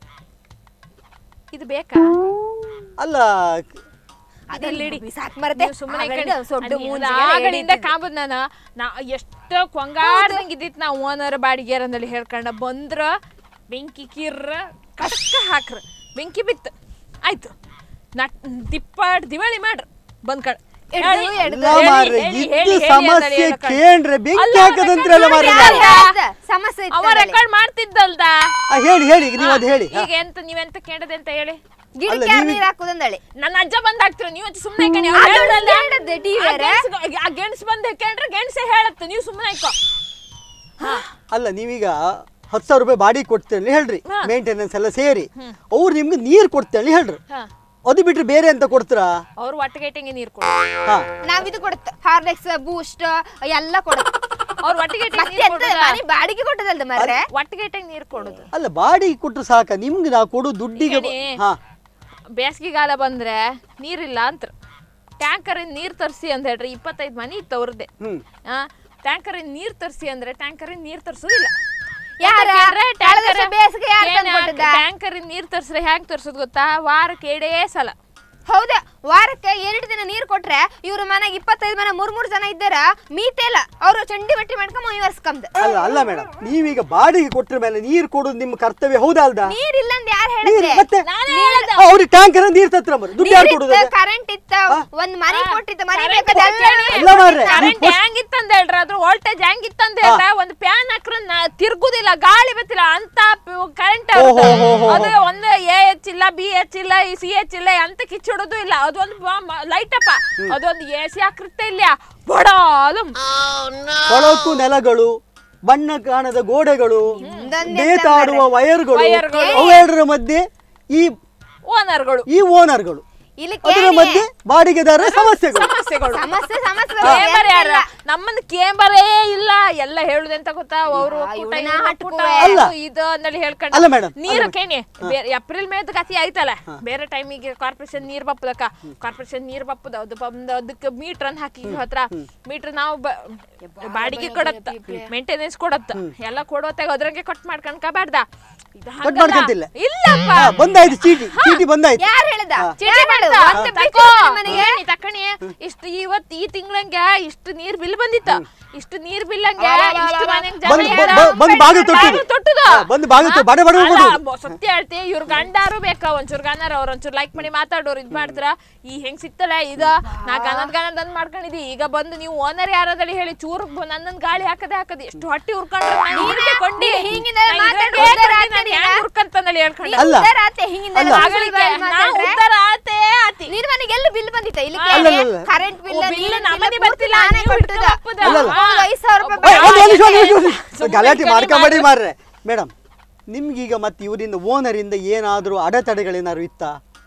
ಇದು ಬೇಕಾ ಅಲ್ಲ ಅದೆಲ್ಲ ಇಡಿ. ಬಿಸಾಕ್ ಮರತೆ ನೀವು ಸುಮ್ಮನೆ ಆಗಲಿಂದ ಸೊಡ್ಡು ಮೂಂಜಿಗೆಲ್ಲ ಆಗಲಿಂದ ಎಳೀತಿದ್ದೆ. ಕಾಂಬದ್ ನಾನು ನಾ ಎಷ್ಟ ಕೊಂಗಾಡ್ದಂಗ ಇದ್ದಿತ್ತು ನಾ ಓನರ್ ಬಾಡಿಗೆ ಅಂದಲ್ಲಿ ಹೇಳ್ಕೊಂಡ ಬಂದ್ರ ಬೆಂಕಿ ಕಿರ್ರ ಕಟಕ ಹಾಕ್ರ ಬೆಂಕಿ ಬಿತ್ತು ಆಯ್ತು ನಟ್ ದಿಪ್ಪಾಡ್ ದಿವಾಳಿ ಮಾಡ್ರ ಬಂದ್ ಕಡೆ ಎಡ್ದು, ಎಡ್ದು. ಅಲ್ಲ ಮಾರ್ರೆ, ಇದ್ದು ಸಮಸ್ಯೆ ಕೇಂದ್ರೆ ಬೆಂಕಿ ಹಾಕದಂತ್ರಲ್ಲ ಮಾರ್ರೆ ಯಾರ್ ನಾವು. ಹೇಳ್ದ? ಸಮಸ್ಯೆ ಇತ್ತು ಅವ ಅದ್ರಲ್ಲಿ. ರೆಕಾರ್ಡ್ ಮಾಡ್ತಿದ್ದಲ್ದ ಆ, ಹೇಳಿ ಹೇಳಿ ಈಗ ನೀವು ಅದು ಹೇಳಿ ಹಾ. ಈಗ ಎಂತ ನೀವೆಂತ ಕೇಳದೆ ಅಂತ ಹೇಳಿ ಗಿಡಕ್ಕೆ ಅಲ್ಲ, ಯಾರ್ ನೀವು- ನೀರ್ ಹಾಕುದಂದಳಿ ನನ್ನ ಅಜ್ಜ ಬಂದ್ ಹಾಕ್ತಿರ ನೀವು ಸುಮ್ಮನೆ ಕಣಿ ಅದು ಹೇಳಿದ್ದೆ TV ಯಾರೇ? ಆ ಗೆಣಸ್ ಬಂದ್ ಕೇಳ್ರೆ ಗೆಣಸೆ ಹೇಳತ್ತ ನೀವು ಸುಮ್ಮನೆ ಇಕ್ಕೋ ಅಲ್ಲ ನೀವೀಗ ಹತ್ತು ಸಾವಿರ ರೂಪಾಯಿ ಬಾಡಿಗೆ ಕೊಡ್ತೇನೆ ಹೇಳ್ರಿ ಹಾ. ಮೇಂಟೆನೆನ್ಸ್ ಎಲ್ಲ ಸೇರಿ ಅವ್ರು ನಿಮ್ಗೆ ನೀರು ಕೊಡ್ತೇನೆ ಹೇಳ್ರಿ ಹಾ ಅದು ಬಿಟ್ರೆ ಬೇರೆ ಅಂತ ಕೊಡ್ತೀರಾ ಅವ್ರು ಒಟ್ಟಿಗೆಟಿಗೆ ನೀರ್ ಕೊಡು ಹಾ ನಾವ್ ಇದು ಕೊಡುತ್ತ ಹಾರ್ಲೆಕ್ಸ್ ಬೂಸ್ಟ್ ಎಲ್ಲ ಕೊಡುತ್ತ ಅವ್ರು ಒಟ್ಟಿಗೆ ಮತ್ತೆ ಎಂತ ಮನೆ ಬಾಡಿಗೆ ಕೊಟ್ಟದಲ್ದ ಮರ್ರೆ ಒಟ್ಟಿಗೆ ನೀರ್ ಕೊಡುದು ಅಲ್ಲ ಬಾಡಿಗೆ ಕೊಟ್ಟರು ಸಾಕ ನಿಮ್ಗೆ ನಾವು ಕೊಡು ದುಡ್ಡಿಗೆ ಬ- ಈಗನೇ ಹಾ ಬೇಸಿಗೆಗಾಲ ಬಂದ್ರೆ ನೀರಿಲ್ಲ ಅಂತ ಟ್ಯಾಂಕರ್ ನೀರ್ ತರ್ಸಿ ಅಂತ ಹೇಳ್ರಿ ಇಪ್ಪತ್ತೈದು ಮನಿ ಇತ್ತು ಅವ್ರದ್ದೆ ಹ್ಮ್ ಆ ಟ್ಯಾಂಕರ್ ನೀರ್ ತರ್ಸಿ ಅಂದ್ರೆ ಟ್ಯಾಂಕರ್ ನೀರ್ ತರ್ಸೋದಿಲ್ಲ ಯಾರ? ಕಳೆದ ವರ್ಷ ಬೇಸಿಗೆ ಯಾರ್ ತಂದ್ ಕೊಟ್ಟಿದ್ದ? ಟ್ಯಾಂಕರ್ ನೀರ್ ತರ್ಸ್ರೆ ಹ್ಯಾಂಗ್ ತರ್ಸೋದ್ ಗೊತ್ತಾ ವಾರಕ್ಕೆ ಎರಡೇ ಸಲ ಹೌದಾ ವಾರಕ್ಕೆ ಎರಡು ದಿನ ನೀರ್ ಕೊಟ್ರೆ ಇವ್ರ ಮನೆಗೆ ಇಪ್ಪತ್ತೈದು ಮನೆ ಮೂರ್ ಮೂರ್ ಜನ ಇದ್ದಾರ ಮೀತೆ ಇಲ್ಲ ಅವ್ರು ಚಂಡಿ ಬಟ್ಟಿ ಮಾಡ್ಕೊಂಡ್ ಮೈ ಒರ್ಸ್ಕಂದ್ ಅಲ್ಲ ಅಲ್ಲ ಮೇಡಮ್ ನೀವೀಗ ಬಾಡಿಗೆ ಕೊಟ್ರ ಮೇಲೆ ನೀರು ಕೊಡೋದು ನಿಮ್ಮ ಕರ್ತವ್ಯ ಹೌದಾ ಅಲ್ದಾ ನೀರ್ ಇಲ್ಲ ಅಂತ ಯಾರು ನೀರು ಹೇಳಿದ್ರೆ ಮತ್ತೆ ಆ, ಅವ್ರಿಗೆ ಟ್ಯಾಂಕರ್ ನೀರ್ ತತ್ರ ಮರ ದುಡ್ಡು ಯಾರು ಕೊಡೋದು ಅದು? ಕರೆಂಟ್ ಇತ್ತ ಒಂದ್ ಮನೆ ಕೊಟ್ಟಿತ್ತ ಮನೆ Current ಬೇಕಾದೆಲ್ಲ ಅಲ್ಲ ಮಾರ್ರೆ, ಕರೆಂಟ್ ನೀವು ಹೆಂಗಿತ್ತಂದ ಹೇಳ್ರ ಅದ್ರ ವೋಲ್ಟೇಜ್ ಹೆಂಗಿತ್ತಂದ ಹೇಳ್ರ ಒಂದ್ ಫ್ಯಾನ್ ಹಾಕ್ರ ತಿರ್ಗುದಿಲ್ಲ ಗಾಳಿ ಬತ್ತಿಲ್ಲ ಅಂತ ಕರೆಂಟ್ ಓಹೋ, ಹೋ, ಹೋ, ಅದು ಒಂದು ಎ ಎಚ್ ಇಲ್ಲ ಬಿ ಎಚ್ ಇಲ್ಲ ಸಿ ಎಚ್ ಇಲ್ಲ ಅಂತ ಕಿಚ್ಚಿಡೋದು ಇಲ್ಲ ಅದೊಂದು ಲೈಟ್ ಅಪ್ಪ ಅದೊಂದು ಎ ಸಿ ಹಾಕಿರುತ್ತೆ ಇಲ್ಲ ಬಡಾಲು ಕೊಳಕು ನೆಲಗಳು ಬಣ್ಣ ಕಾಣದ ಗೋಡೆಗಳು ನೇತಾಡುವ ವೈರ್ಗಳು ವೈರ್ಗಳು. ಅವೆರಡರ ಮಧ್ಯೆ ಈ ಓನರ್ಗಳು ಈ ಓನರ್ಗಳು ಇಲ್ಲಿ ಅದರ ಕೇಳಿ. ಮಧ್ಯೆ ಬಾಡಿಗೆದಾರರ ಸಮಸ್ಯೆಗಳು ಸಮಸ್ಯೆಗಳು ಸಮಸ್ಯೆ ಸಮಸ್ಯೆ ಕೇಂಬರ್ ಯಾರ ನಮ್ಮನ್ನ ಕೇಂಬರೇ ಇಲ್ಲ ಎಲ್ಲ ಹೇಳುದೆಂತ ಗೊತ್ತಾ ಅವರು ಆ, ಒಕ್ಕೂಟ, ಇವ್ಳನ್ನ ಇವ್ರ ಹಟ್ಕುವೆ. ಒಕ್ಕೂಟ, ಅಲ್ಲ. ಇದು ಅಂದಲ್ಲಿ ಹೇಳ್ಕೊಂಡ ಅಲ್ಲ madam, ಅಲ್ಲ ನೀರು madam. ಕೇಣಿ ಬೇರೆ ಏಪ್ರಿಲ್ ಮೇದ ಗತಿ ಆಯ್ತಲ್ಲ ಬೇರೆ ಟೈಮಿಗೆ ಕಾರ್ಪೊರೇಷನ್ ನೀರ್ ಬಪ್ಪದಕ್ಕ ಕಾರ್ಪೊರೇಷನ್ ನೀರ್ ಬಪ್ಪದ ಅದು ಬಂದು ಅದಕ್ಕೆ ಮೀಟರ್ ಅನ್ ಹಾಕಿ ಹತ್ರ ಮೀಟರ್ ನಾವು ಬ- ಬಾಡಿಗೆ ಕೊಡತ್ತ ಮೇಂಟೆನೆನ್ಸ್ ಕೊಡತ್ತ ಎಲ್ಲ ಕೊಡೋತ್ತಾಗ ಅದ್ರಂಗೆ ಕಟ್ ಮಾಡ್ಕೊಂಡ್ ಕಬಾರ್ದ ಇದು ಕಟ್ ಹಂಗಲ್ಲ. ಮಾಡ್ಕೊಂತಿಲ್ಲ ಇಲ್ಲಪ್ಪ ಹಾ, ಬಂದಾಯ್ತು ಚೀಟಿ ಚೀಟಿ ಬಂದಾಯ್ತು ಯಾರು ಹೇಳ್ದ ಚೀಟಿ ಯಾರ್ ಮಾಡ್ದ? ಹೇಳ್ದ? ಒಂದು ಬಿಟ್ಟು ತಕೋ. ನಿಮ್ಮ ಮನೆಗೆ ಏನಿ ತಕಣಿ ಇಷ್ಟು ಇವತ್ತು ಈ ತಿಂಗಳಂಗೆ ಇಷ್ಟು ನೀರ್ ಬಿಲ್ ಬಂದಿತ್ತ ಇಷ್ಟು ನೀರ್ ಬಿಲ್ ಹಂಗೆ ಇಷ್ಟು ಮನೆಗ್ ಜನ ಬಂದು ಯಾರ? ಬ- ಬಂದು ಬಾಗಿಲು ತೊಟ್ಟಿದ್ದು. ಬಾಗಿಲು ತೊಟ್ಟುದು. ಹಾ, ಬಂದು ಬಾಗಿಲು ತೊಟ್ಟು, ಬಡ ಬಡ ಅಲ್ಲ, ಕೊಡೋದು. ಬ- ಸತ್ಯ ಹೇಳ್ತಿ ಇವ್ರ ಗಂಡಾರು ಬೇಕಾ ಒಂಚೂರು ಗಂಡಾರ ಅವ್ರ ಒಂಚೂರು ಲೈಕ್ ಮಾಡಿ ಮಾತಾಡೋರು ಇದ್ ಮಾಡ್ತಾರ ಈ ಹೆಂಗ್ ಸಿಕ್ತಲ್ಲ ಇದ ನಾ ಗನದ್ ಗನದ್ ಅಂದ್ ಮಾಡ್ಕೊಂಡಿದಿ ಈಗ ಬಂದು ನೀವು ಓನರ್ ಯಾರದಲ್ಲಿ ಹೇಳಿ ಚೂರು ನನ್ನನ್ ಗಾಳಿ ಹಾಕದೆ ಹಾಕದೆ ಎಷ್ಟು ಹೊಟ್ಟಿ ಉರ್ಕೊಂಡ್ರೆ ನಾನು ಇದ್ರಿಗೆ ಕೊಂಡಿ ಹಿಂಗಿಂದ ನಾ ಮಾತಾಡು, ಇದ್ರಾಗೆ ಉದ್ದಾರ ಕೊಂಡಿ ನಾನು ಆಗ್ತದೆ ಹೆಂಗ್ ಉರ್ಕಂತಂದಲ್ಲಿ ಹೇಳ್ಕೊಂಡೆ ಅಲ್ಲ. ಉದ್ದಾರ ಆತೆ, ಹಿಂಗಿಂದ ಅಲ್ಲ. ಬಾಗಿಲು ಆಗಲಿಕ್ಕೆ ಬಾಯಿ ನಾ ಮಾತಾಡ್ರೆ ಉದ್ದಾರ ಆತೆ ಆತಿ ನಿನ್ ಮನೆಗೆ ಎಲ್ಲ ಬಿಲ್ ಬಂದಿತ್ತ ಇಲ್ಲಿ ಅಲ್ಲ, ಅಲ್ಲ, ಅಲ್ಲ. ಕರೆಂಟ್ ಬಿಲ್ ಓ, ಬಿಲ್ ನಮ್ಮನೆ ಬರ್ತಿಲ್ಲ, ನಾನೇ ನೀವು ಕೊಟ್ಟದ ಹಿಡ್ಕೊಂಡ್ ಹೋಗ್ಬೋದಾ? ಅಲ್ಲ, ಅಲ್ಲ. ಹೌದು, ಐದ್ ಸಾವಿರ ರೂಪಾಯಿ ಏ, ಬಿಲ್ ಒಂದು ನಿಮಿಷ, ಒಂದು ನಿಮಿಷ, ಒಂದು ನಿಮಿಷ. ಸುಮ್ನೆ ಗಲಾಟೆ ಕಣಿ ಮಾಡ್ಕೊಂಬೇಡಿ ಮಾಡು. ಮಾರ್ರೆ ಮೇಡಮ್ ನಿಮ್ಗೀಗ ಮತ್ತೆ ಇವರಿಂದ ಓನರಿಂದ ಏನಾದರೂ ಅಡೆತಡೆಗಳೇನಾದ್ರು ಇತ್ತ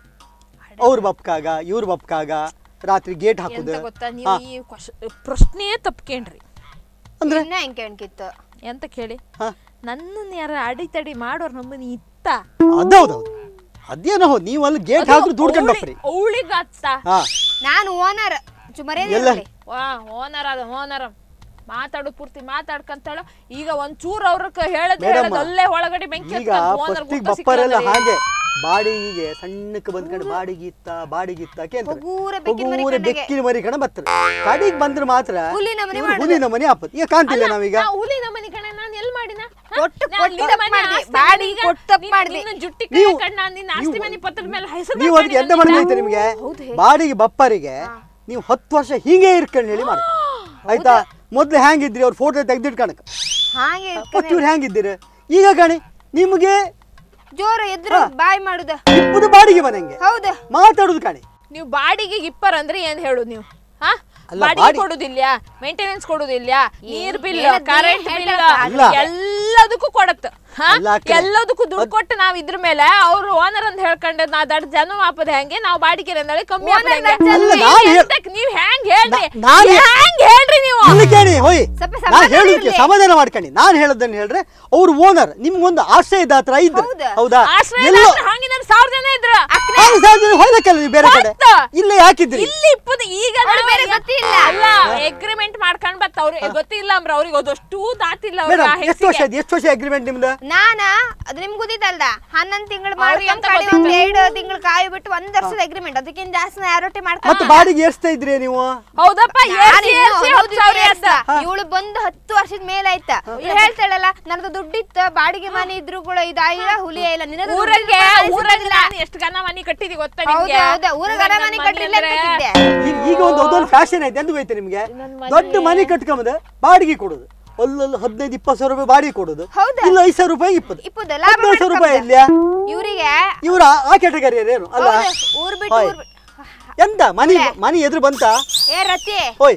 ಅವ್ರ ಬಪ್ಕಾಗ ಇವ್ರ ಬಪ್ಕಾಗ ರಾತ್ರಿ ಗೇಟ್ ಹಾಕುದು ಎಂತ ಗೊತ್ತಾ ನೀವು ಈ ಕ್ವಶ್- ಪ್ರಶ್ನೆಯೇ ತಪ್ಕೇನ್ರಿ ಅಂದ್ರೆ ಇನ್ನ ಹೆಂಗ್ ಕೇಳ್ಕಿತ್ತು ಎಂತ ಕೇಳಿ ಹಾ. ನನ್ನನ್ನು ಯಾರ ಅಡಿತಡಿ ಮಾಡೋರ್ ನಮ್ಮನ್ನ ಇತ್ತ ಅದೌದೌದು ಅದೇನೋ ಹೌದು ನೀವು ಅಲ್ಲಿ ಗೇಟ್ ಹಾಕಿದ್ರು ದುಡ್ಕೊಂಡು ಬಪ್ರಿ ಅವಳಿಗತ್ತ ಹಾ ನಾನು ಓನರ್ ಸುಮಾರೇ ಎಲ್ಲ ವಾ ಓನರ್ ಅದ ಓನರ್ ಮಾತಾಡು ಪೂರ್ತಿ ಮಾತಾಡ್ಕಂತಾಳ ಈಗ ಒಂಚೂರು ಅವ್ರಕ್ಕೆ ಹೇಳದ್ ಮೇಡಮ್, ಹೇಳದ್ ಅಲ್ಲೇ ಒಳಗಡೆ ಬೆಂಕಿ ಈಗ ಹತ್ಕೊಂಡ್ ಓನರ್ ಫಸ್ಟಿಗೆ ಗುರ್ತ ಬಪ್ಪರೆಲ್ಲ ಸಿಕ್ಕಲ್ಲ ಹಾಗೆ ಬಾಡಿಗೆಗೆ ಸಣ್ಣಕ್ಕೆ ಬಂದ್ಕೊಂಡು ಬಾಡಿಗೆ ಇತ್ತ ಬಾಡಿಗೆ ಇತ್ತ ಕೇಂದ್ರ ಹೊಗೂರ ಬೆಕ್ಕಿನ ಮರಿ ಹೊಗೂರ ಕಡೆಗೆ. ಬೆಕ್ಕಿನ ಮರಿ ಕಣ ಬರ್ತಾರೆ ಕಡಿಗೆ ಬಂದ್ರೆ ಮಾತ್ರ ಹುಲಿನ ಮನೆ ಇವ್ರು ಮಾಡುದು. ಹುಲಿನ ಮನೆ ಆಪತ್ ಈಗ ಕಾಣ್ತಿಲ್ಲ ನಾವೀಗ ನಾ ಹುಲಿ ನಮ್ಮನಿ ಕಣ ನಾನು ಎಲ್ ಮಾಡಿನ ಹ? ಕೊಟ್ಟು- ನಾನ್ ಕೊಟ್ಟು ನಿನ್ನ ತಪ್ಪು ಮನೆ ಮಾಡ್ದೆ. ಆಸ್ತಿ ಬಾಡಿ ಮನೆ ಈಗ ಕೊಟ್ಟು ತಪ್ಪು ನಿನ್ನ- ಮಾಡ್ದೆ. ನಿನ್ನ ಜುಟ್ಟಿ ನೀವು- ಕೈ ಕಣ್ಣ ನಿನ್ನ ಆಸ್ತಿ ನೀವು- ಮನೆ ಪತ್ರದ ಮೇಲೆ ಹೆಸರು ನೀವು ಅದಕ್ಕೆ ಎಂತ ಮಾಡ್ಬೇಕು ನಿಮ್ಗೆ ಬಾಡಿಗೆ ಬಪ್ಪರಿಗೆ ನೀವು ಹತ್ತು ವರ್ಷ ಹೀಗೆ ಇರ್ಕೊಂಡು ಹೇಳಿ ಮಾಡಿ ಆಯ್ತಾ ಮೊದ್ಲು ಹ್ಯಾಂಗಿದ್ರಿ ಅವ್ರ ಫೋಟೋ ತೆಗ್ದಿಟ್ಕಣಕ್ ಹಾಗೆ ಫಸ್ಟ್ ಇವ್ರು ಹ್ಯಾಂಗಿದ್ದೀರಿ ಈಗ ಕಣಿ ನಿಮ್ಗೆ ಜೋರ ಎದ್ರು ಬಾಯ್ ಮಾಡುದ ಇಪ್ಪದು ಬಾಡಿಗೆ ಮನೆಗೆ ಹೌದು ಮಾತಾಡುದು ಕಣಿ ನೀವು ಬಾಡಿಗೆ ಇಪ್ಪರ್ ಅಂದ್ರೆ ಏನ್ ಹೇಳುದು ನೀವು ಹಾ ಅಲ್ಲ, ಬಾಡಿಗೆ ಬಾಡಿ- ಕೊಡುದಿಲ್ಲ ಮೇಂಟೆನೆನ್ಸ್ ಕೊಡುದಿಲ್ಲ ನೀರ್ ಬಿಲ್ ಹೇಳದ್ನೇ ಕರೆಂಟ್ ಬಿಲ್ ಹೇಳ್ತಾರ. ಅಲ್ಲ. ಎಲ್ಲದಕ್ಕೂ ಕೊಡತ್ತ ಹಾ ಅಲ್ಲ ಅಕ್ಕ. ಎಲ್ಲದಕ್ಕೂ ದುಡ್ಡು ಕೊಟ್ಟು ನಾವ್ ಇದ್ರ ಮೇಲೆ ಅವ್ರು ಓನರ್ ಅಂತ ಹೇಳ್ಕೊಂಡೆ ನಾ ದಡ್ ಜನ ಆಪದ ಹೆಂಗೆ ನಾವು ಬಾಡಿಗೆ ಅಂದಳೆ ಕಮ್ಮಿ ಆಪದ ಹೆಂಗೆ? ಅಲ್ಲ, ನೀವ್ ನಾನ್ ಹೇಳ್- ಎಂತಕ್ ನೀವ್ ಹೆಂಗ್ ಹೇಳ್ರಿ ನಾ- ನಾನ್ ಹೇಳ್- ಹೆಂಗ್ ಹೇಳ್ರಿ ನೀವು ಇಲ್ಲಿ ಕೇಳಿ ಹೋಯ್ ಸ್ವಲ್ಪ ನಾ ಸಮಾಧಾನ ಹೇಳುದಕ್ಕೆ ಇರ್ಲಿ. ಸಮಾಧಾನ ಮಾಡ್ಕೊಳ್ಳಿ ನಾನು ಹೇಳೋದನ್ನ ಹೇಳ್ರೆ ಅವ್ರು ಓನರ್ ನಿಮ್ಗೊಂದು ಆಶ್ರಯದ ಹತ್ರ ಇದ್ರು ಹೌದಾ? ಹೌದಾ ಆಶ್ರಯ ಎಲ್ಲೋ ಹಂಗಿದ್ರೆ ಸಾವಿರ ಜನ ಇದ್ರ ಹಾಗೆ ಸಾಧ್ಯ ಹೋಯ್ದಕ್ಕಲ್ಲ ನೀವು ಬೇರೆ ಕಡೆ ಗೊತ್ತಾ? ಇಲ್ಲೇ ಹಾಕಿದ್ರಿ ಇಲ್ಲಿ ಇಪ್ಪದ ಈಗ ಅವ್ರು ನಾವು ಬೇರೆ ಈಗ- ಗೊತ್ತಿಲ್ಲ. ಅಲ್ಲ ಎಗ್ರಿಮೆಂಟ್ ಮಾಡ್ಕೊಂಡ್ ಬತ್ತ ಅವ್ರಿಗೆ ಗೊತ್ತಿಲ್ಲ ಅಂಬ್ರ ಅವ್ರಿಗೆ ಅದಷ್ಟು ದಾತಿಲ್ಲ ಅವ್ರ ಮೇಡಮ್ ಎಷ್ಟು ವರ್ಷ ಹೆಂಗ್ಸಿಗೆ. ಆಯ್ತು ಎಷ್ಟು ವರ್ಷ ಅಗ್ರಿಮೆಂಟ್ ನಿಮ್ದು ನಾನ ಅದು ನಿಮ್ಗೆ ಗೊತ್ತಿತ್ತಲ್ದ ಹನ್ನೊಂದ್ ತಿಂಗಳು ಅವ್ರಿಗೆ ಮಾಡ್ಕೊಂಡ್ ಎಂತ ಕಡೆ ಒಂದ್ ಗೊತ್ತಿತ್ತು? ಎರಡು ತಿಂಗಳು ಕಾಯಿ ಬಿಟ್ಟು ಒಂದ್ ವರ್ಷದ ಅಗ್ರಿಮೆಂಟ್ ಅದಕ್ಕಿಂತ ಜಾಸ್ತಿ ಯಾರೊಟ್ಟಿ ಮತ್ತೆ ಮಾಡ್ಕೊಂಡು ಬಾಡಿಗೆ ಏರ್ಸ್ತಾ ಇದ್ರಿ ನೀವು ಹೌದಪ್ಪ ಏರ್ಸಿ ಏರ್ಸಿ ಹತ್ತು ಸಾವಿರ ಆಯ್ತ. ಇವಳು ಬಂದು ಹತ್ತು ವರ್ಷದ ಮೇಲೆ ಆಯ್ತಾ ಇವ್ಳು ಹೇಳ್ತಾಳಲ್ಲ ನನ್ನದು ದುಡ್ಡಿತ್ತ ಬಾಡಿಗೆ ಮನೆ ಇದ್ರು ಕೂಡ ಇದಾಗಿಲ್ಲ ಹುಲಿ ಇಲ್ಲ ನಿನ್ನದು ಊರಂಗೆ ದುಡ್ಡಿಲ್ಲ, ಊರಲ್ಲಿ ನಾನು ಎಷ್ಟು ಗನ ಮನಿ ಕಟ್ಟಿದಿ ಗೊತ್ತಾ ಹೌದು ನಿಮ್ಗೆ ಹೌದು ಊರಾಗ ನನ್ನ ಮನೆ ಮನೆ ಕಟ್ಟಿಲ್ಲ ಅಂದ್ರೆ ಈಗ ಈಗ ಒಂದು ಅದೊಂದು ಫ್ಯಾಷನ್ ಐತೆ ಎಂದು ಹೋಯ್ತು ನಿಮ್ಗೆ ದೊಡ್ಡ ಮನೆ ಕಟ್ಕೊಂಬದ ಬಾಡಿಗೆ ಕೊಡುದು ಅಲ್ಲಲ್ಲಿ ಹದಿನೈದು ಇಪ್ಪತ್ತು ಸಾವಿರ ರೂಪಾಯಿ ಬಾಡಿಗೆ ಕೊಡುದು ಹೌದಾ? ಇಲ್ಲ ಐದು ಸಾವಿರ ರೂಪಾಯಿ ಇಪ್ಪತ್ತು ಇಪ್ಪತ್ತು ಲಾಭ ಹದಿನೈದು ಸಾವಿರ ರೂಪಾಯಿ ಮಾಡ್ಕೊಂಬ. ಇಲ್ಯಾ ಇವ್ರಿಗೆ ಇವ್ರ ಆ ಕ್ಯಾಟಗರಿ ಏನು ಅಲ್ಲ ಹೌದು, ಊರ್ ಬಿಟ್ಟು ಹೋಯ್. ಊರ್ ಬಿಟ್ಟು ಎಂತ ಮನಿ ಮನಿ ಎದುರು ಬಂತ ಏ ರತಿ ಹೋಯ್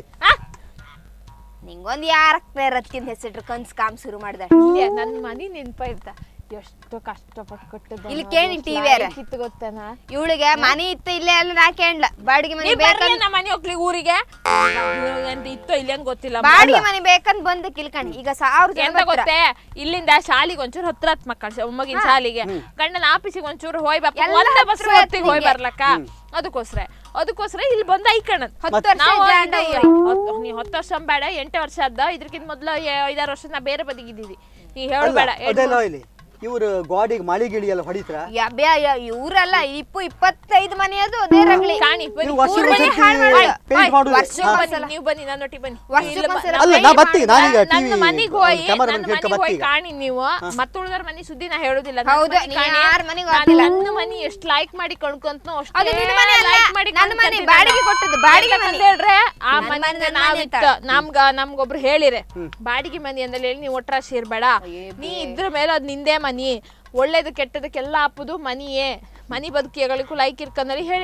ನಿಂಗೊಂದ್ ಯಾರಕ್ಕೆ ರತಿ ಅಂತ ಹೆಸರಿಟ್ರು ಕನ್ಸ್ ಕಾಮ್ ಶುರು ಮಾಡ್ದ ಇಲ್ಲೇ ನನ್ನ ಮನಿ ನೆನ್ಪಾಯ್ತ ಎಷ್ಟು ಕಷ್ಟಪಟ್ಟು ಕಟ್ಟದ ಇಲ್ಲಿ ಕೇಳಿ TV ಯಾರ? ಕಿತ್ತು ಗೊತ್ತಾನ ಇವಳಿಗೆ ಮನೆ ಇತ್ತು ಇಲ್ಲೇ ಅಲ್ಲ ನಾ ಕೇಳಲ್ಲ ಬಾಡಿಗೆ ಮನೆ ನೀವ್ ಬರ್ರಿ ಬೇಕಂತ ನಮ್ಮ ಮನೆ ಹೋಗ್ಲಿ ಊರಿಗೆ ಅಂತ ಇತ್ತೋ ಇಲ್ಲ ಅಂತ ಗೊತ್ತಿಲ್ಲ ಬಾಡಿಗೆ ಮನೆ ಬೇಕಂತ ಬಂದು ಕಿಲ್ಕಣಿ ಈಗ ಸಾವಿರ ಜನ ಎಂತ ಬರ್ತಾರ. ಗೊತ್ತೇ ಇಲ್ಲಿಂದ ಶಾಲಿಗೆ ಒಂಚೂರು ಹತ್ರ ಹತ್ ಮಕ್ಕಳು ಮಗಿನ ಶಾಲಿಗೆ ಗಂಡನ ಆಫೀಸಿಗೆ ಒಂಚೂರು ಹೋಯ್ ಬಾಪ ಎಲ್ಲ ಒಂದೇ ಬಸ್ ಹತ್ರ ಹೊತ್ತಿಗೆ ಹೋಯ್ ನಿಂಗೆ. ಬರ್ಲಕ್ಕ ಅದಕ್ಕೋಸ್ಕರ ಅದಕ್ಕೋಸ್ಕರ ಇಲ್ಲಿ ಬಂದ ಐಕಣದ್ ಹತ್ತು ವರ್ಷ ನಾವು ಜಾಂಡ ಇದು- ಊರಿಗೆ. ಹತ್ತು- ನೀ ಹತ್ತು ವರ್ಷ ಬೇಡ ಎಂಟು ವರ್ಷ ಅದ ಇದಕ್ಕಿಂತ ಮೊದ್ಲು ಎ- ಐದಾರು ವರ್ಷ ನಾ ಬೇರೆ ಬದಿಗಿದ್ದೀವಿ ನೀ ಹೇಳಬೇಡ ಅದೆಲ್ಲ ಇಲ್ಲಿ ಇವ್ರು ಗಾಡಿಗೆ ಮಳಿ ಗಿಳಿ ಎಲ್ಲ ಹೊಡಿತ್ರ ಯಬ್ಬ್ಯ ಯ- ಇವ್ರಲ್ಲ ಇಪ್ಪು ಇಪ್ಪತ್ತೈದು ಮನೆ ಅದು ಅದೇ ರಗ್ಲಿ ಕಾಣಿ ಬನ್ನಿ ನೀವು ವರ್ಷಕ್ಕೆ ಊರ್ ಮನೆ ಒಂದ್ಸತಿ ಹಾಳ್ ಮಾಡೋದು. paint ಹೋಯ್, ಮಾಡೋದು. ವರ್ಷಕ್ಕೆ ಹಾ. ಒಂದ್ಸಲ. ನೀವು ಬನ್ನಿ ನನ್ನೊಟ್ಟಿಗೆ ಬನ್ನಿ ವರ್ಷಕ್ಕೆ ಇಲ್ಲ ಬ- ಒಂದ್ಸಲ ಅಲ್ಲ, paint ನಾ ಬರ್ತೀನಿ, ಮಾಡೋದು. ನಾನೀಗ ನನ್ನ TV ಮನೆಗೆ ಹೋಗಿ camera ನನ್ನ man ಹೇಳ್ಕೊ ಮನೆಗೆ ಹೋಗಿ ಬರ್ತೀಗ. ಕಾಣಿ ನೀವು ಮತ್ತುಳಿದವ್ರ ಮನೆ ಸುದ್ದಿ ನಾ ಹೇಳುದಿಲ್ಲ ನನ್ನ ಹೌದು, ಮನೆ ನೀ ಕಾಣಿ. ಯಾರ್ ಮನೆಗೂ ನಾನು ಹೋಗ್ತಿಲ್ಲ. ನನ್ನ ಮನೆ ಎಷ್ಟು ಲೈಕ್ ಮಾಡಿ ಕಣ್ಕೊಂತನೋ ಅಷ್ಟೇ ಅದು ನಿನ್ನ ಮನೆ ಅಲ್ಲ, like ಮಾಡಿ ನನ್ನ ಮನೆ, ಕಣ್ಕೊಂತೀನಿ ಬಾಡಿಗೆ ನಾನು. ಕೊಟ್ಟದ್ದು, ಬಾಡಿಗೆ ಎಂತಕ್ ಮನೆ. ಅಂತ ಹೇಳ್ರೆ ಆ ನನ್ನ ಮನೆ ಮನೆ, ನನ್ನ ನಾವಿತ್ತ ಮನೆ ಅಂತ. ನಮ್ಗ ನಮ್ಗೊಬ್ರು ಹೇಳಿರೆ ಬಾಡಿಗೆ ಮನೆ ಅಂದಲ್ಲಿ ಹೇಳಿ ನೀವು ಒಟ್ರ ಸೇರ್ಬೇಡ ನೀ ಇದ್ರ ಮೇಲೆ ಅದ್ ನಿಂದೇ ಮನಿ ಒಳ್ಳೇದು ಕೆಟ್ಟದಕ್ಕೆಲ್ಲ ಹಾಪುದು ಮನಿಯೇ ಮನಿ ಬದುಕಿಗಳಿಗೂ ಲೈಕ್ ಇರ್ಕಂದಲ್ಲಿ ಹೇಳಿರ್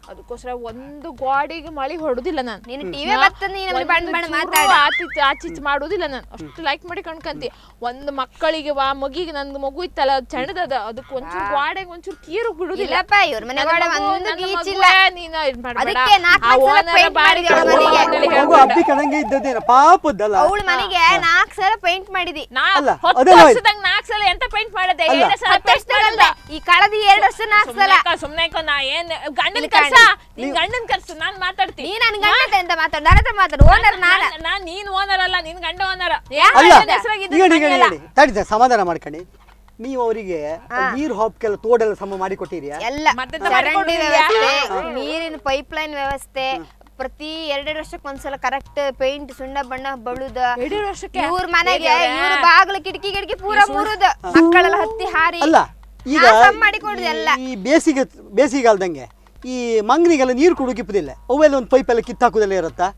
ಅದಕ್ಕೋಸ್ಕರ ಒಂದು ಗೋಡಿಗೆ ಮಳಿ ಹೊಡುದಿಲ್ಲ ನಾನು ನೀನು ಟಿವಿ ಬರ್ತದ ನೀನು ನಮ್ಗೆ ಬಣ್ಣ ಬಣ್ಣ ಮಾತಾಡ ಆಚಿಚ್ ಆಚಿಚ್ ಮಾಡುದಿಲ್ಲ ನಾನು ಅಷ್ಟು ಲೈಕ್ ಮಾಡಿ ಕಣ್ಕಂತಿ ಒಂದು ಮಕ್ಕಳಿಗೆ ವಾ ಮಗಿಗೆ ನಂದು ಮಗು ಇತ್ತಲ್ಲ ಅದು ಸಣ್ಣದದ ಅದಕ್ಕೆ ಒಂಚೂರು ಗೋಡೆಗೆ ಒಂಚೂರು ಕೀರು ಬಿಡುದಿಲ್ಲ ಇಲ್ಲಪ್ಪ ಇವ್ರ ಮನೆ ನನ್ನ ಗೋಡೆ ಮಗು, ಒಂದು ನನ್ನ ಗೀಚಿಲ್ಲ ಮಗುವೇ ನೀನು ಇದ್ ಮಾಡ್ಬೇಡ. ಅದಕ್ಕೆ ನಾಲ್ಕು ಆ ಸಲ owner paint ಬಾರಿ ಮಾಡಿದ್ಯಾ ಕಳ್ದು ಮನೆಗೆ? ಅಂತೇಳಿ ಮಗು ಹೇಳ್ಕೊಂಡ. ಅಬ್ಬಿ ಕಣಂಗೆ ಇದ್ದದ್ದೇನ ಪಾಪದ್ದಲ್ಲ ಅವಳ ಮನೆಗೆ ನಾಲ್ಕು ಸಲ ಪೇಂಟ್ ಮಾಡಿದಿ ನಾ ಅಲ್ಲ, ಹತ್ತು ಅದೆಲ್ಲ ಆಯ್ತು. ವರ್ಷದಾಗ ನಾಲ್ಕು ಸಲ ಎಂತ ಪೇಂಟ್ ಮಾಡದೆ ಅಲ್ಲ. ಏಳೇ ಸಲ ಹತ್ತು ಪೇಂಟ್ ವರ್ಷದಲ್ಲ ಈ ಕಳೆದ ಎರಡು ವರ್ಷ ನಾಲ್ಕು ಸಲ ಸುಮ್ನೆ ನಾ ಏನ್ ಗಂಡನ ಇಲ್ಲಿ ಕರ್ಸ ಕಾಣಿ. ನಿನ್ ಗಂಡನ ಕರ್ಸು ನಾನ್ ಮಾತಾಡ್ತೀನಿ ನೀ ನನ್ ಗಂಡ ಅಂತ ಮಾತಾಡ ನನ್ನ ಹತ್ರ ಮಾತಾಡು ಓನರ್ ನಾನ ನಾನ್- ನಾನ್ ನೀನ್ ಓನರ್ ಅಲ್ಲ ನಿನ್ ಗಂಡ ಓನರ್ ಅಲ್ಲ ಈಗ ಈಗ ಹೇಳಿ ತಡಿದ ಸಮಾಧಾನ ಮಾಡ್ಕೊಳ್ಳಿ ನೀವು ಅವರಿಗೆ ನೀರು ಹಾಪ್ಗೆಲ್ಲ ತೋಡೆಲ್ಲ ಸಮ ಮಾಡಿ ಕೊಟ್ಟಿರಿಯಾ ಎಲ್ಲ ಮತ್ತೆ ಚರಂಡಿ ಮಾಡ್ಕೊಂಡಿದ್ಯಾ? ವ್ಯವಸ್ಥೆ ನೀರಿನ ಪೈಪ್ ಲೈನ್ ವ್ಯವಸ್ಥೆ ಪ್ರತಿ ಎರಡೆರಡು ವರ್ಷಕ್ಕೆ ಒಂದ್ಸಲ ಕರೆಕ್ಟ್ ಪೇಂಟ್ ಸುಣ್ಣ ಬಣ್ಣ ಬಳುದ ಎರಡು ವರ್ಷಕ್ಕೆ ಇವ್ರ ಮನೆಗೆ ಹೇಗೆ? ಇವ್ರ ಬಾಗಿಲು ಕಿಟಕಿ ಕಿಟಕಿ ಪೂರ ಮುರುದ ಮಕ್ಕಳೆಲ್ಲ ಹತ್ತಿ ಹಾರಿ ಅಲ್ಲ ಈಗ ನಾ ಸಮ್ ಮಾಡಿ ಕೊಡುದು ಎಲ್ಲ ಈ ಬೇಸಿಗೆ ಬೇಸಿಗೆಗಾಲ್ದಂಗೆ ಈ ಮಂಗನಿಗೆಲ್ಲ ನೀರು ಕುಡುಕಿಪ್ಪದಿಲ್ಲ ಅವೆಲ್ಲ ಒಂದು ಪೈಪ್ ಎಲ್ಲ ಕಿತ್ತಾಕುದೆಲ್ಲ ಇರುತ್ತಾ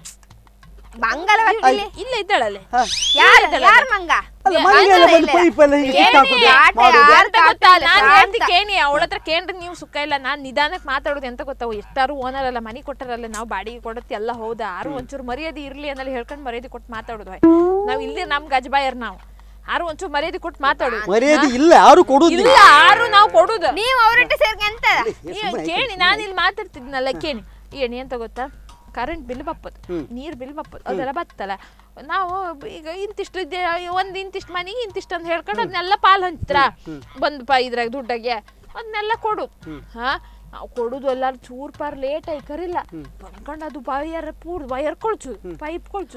ಬಂಗಲ ವ್ಯಕ್ತಿಲಿ ಇಲ್ಲ ಇದ್ದಾಳಲ್ಲಿ ಹಾ. ಯಾರು ಯಾರ ಮಂಗ ಅಲ್ಲ ಮಂಗನೆಲ್ಲ ಬಂದು ಪೈಪ್ ಎಲ್ಲ ಹೀಗೆ ಕಿತ್ತಾಕುದು ಆಟ ಮಾಡುದು ಆಡ್ತಾ ಅಂತ ಗೊತ್ತಾ ಗೊತ್ತಿಲ್ಲ, ನಾನ್ ಶಾಂತ. ಹೇಳ್ತಿ ಕೇಳಿ ಅವಳ ಹತ್ರ ಕೇಳ್ರಿ ನೀವು ಸುಖ ಇಲ್ಲ ನಾನ್ ನಿಧಾನಕ್ಕೆ ಮಾತಾಡೋದು ಎಂತ ಗೊತ್ತಾ ಎಷ್ಟಾರು ಓನರ್ ಅಲ್ಲ ಮನಿ ಕೊಟ್ಟಾರಲ್ಲ ನಾವು ಬಾಡಿಗೆ ಕೊಡತ್ತಿ ಎಲ್ಲ ಹೌದಾ ಆರು ಒಂಚೂರು ಮರ್ಯಾದೆ ಇರ್ಲಿ ಅನ್ನಲ್ಲಿ ಹೇಳ್ಕೊಂಡು ಮರ್ಯಾದೆ ಕೊಟ್ಟು ಮಾತಾಡೋದು ಹೊಯ್. ನಾವ್ ಇಲ್ಲಿ ನಮ್ ಗಜಬಾಯರ್ ನಾವು ಆರು ಒಂಚೂರು ಮರ್ಯಾದೆ ಕೊಟ್ಟು ಮಾತಾಡೋದು ಮರ್ಯಾದೆ ಇಲ್ಲ ಯಾರು ಕೊಡುದಿಲ್ಲ ಇಲ್ಲ ಆರು ನಾವು ಕೊಡುದು ನೀವು ಅವ್ರೊಟ್ಟಿಗೆ ಸೇರ್ಕ ಎಂತ ಈಗ ಕೇಳಿ ನಾನು ಇಲ್ಲಿ ಮಾತಾಡ್ತಿದ್ನಲ್ಲ ಕೇಳಿ ಏನಿ ಅಂತ ಗೊತ್ತಾ ಕರೆಂಟ್ ಬಿಲ್ ಬಪ್ಪದು ನೀರ್ ಬಿಲ್ ಬಪ್ಪದು ಅದೆಲ್ಲ ಬತ್ತಲ್ಲ ನಾವು ಈಗ ಇಂತಿಷ್ಟು ಇದ್ದೆ ಒಂದ್ ಇಂತಿಷ್ಟು ಮನೆಗೆ ಇಂತಿಷ್ಟು ಅಂತ ಹೇಳ್ಕೊಂಡು ಅದನ್ನೆಲ್ಲ ಪಾಲ್ ಹಂಚ್ತ್ರ ಬಂದ್ ಪಾ ಇದ್ರಾಗ ದುಡ್ಡಾಗೆ ಅದನ್ನೆಲ್ಲ ಕೊಡುದು ಹಾ ನಾವು ಕೊಡುದು ಎಲ್ಲ ಚೂರ್ ಪಾರ್ ಲೇಟ್ ಆಗಿ ಕರಿಲ್ಲ ಬಂದ್ಕೊಂಡು ಅದು ವಯರ್ ಪೂರ್ ವಯರ್ ಕೊಳ್ಚು ಪೈಪ್ ಕೊಳ್ಚು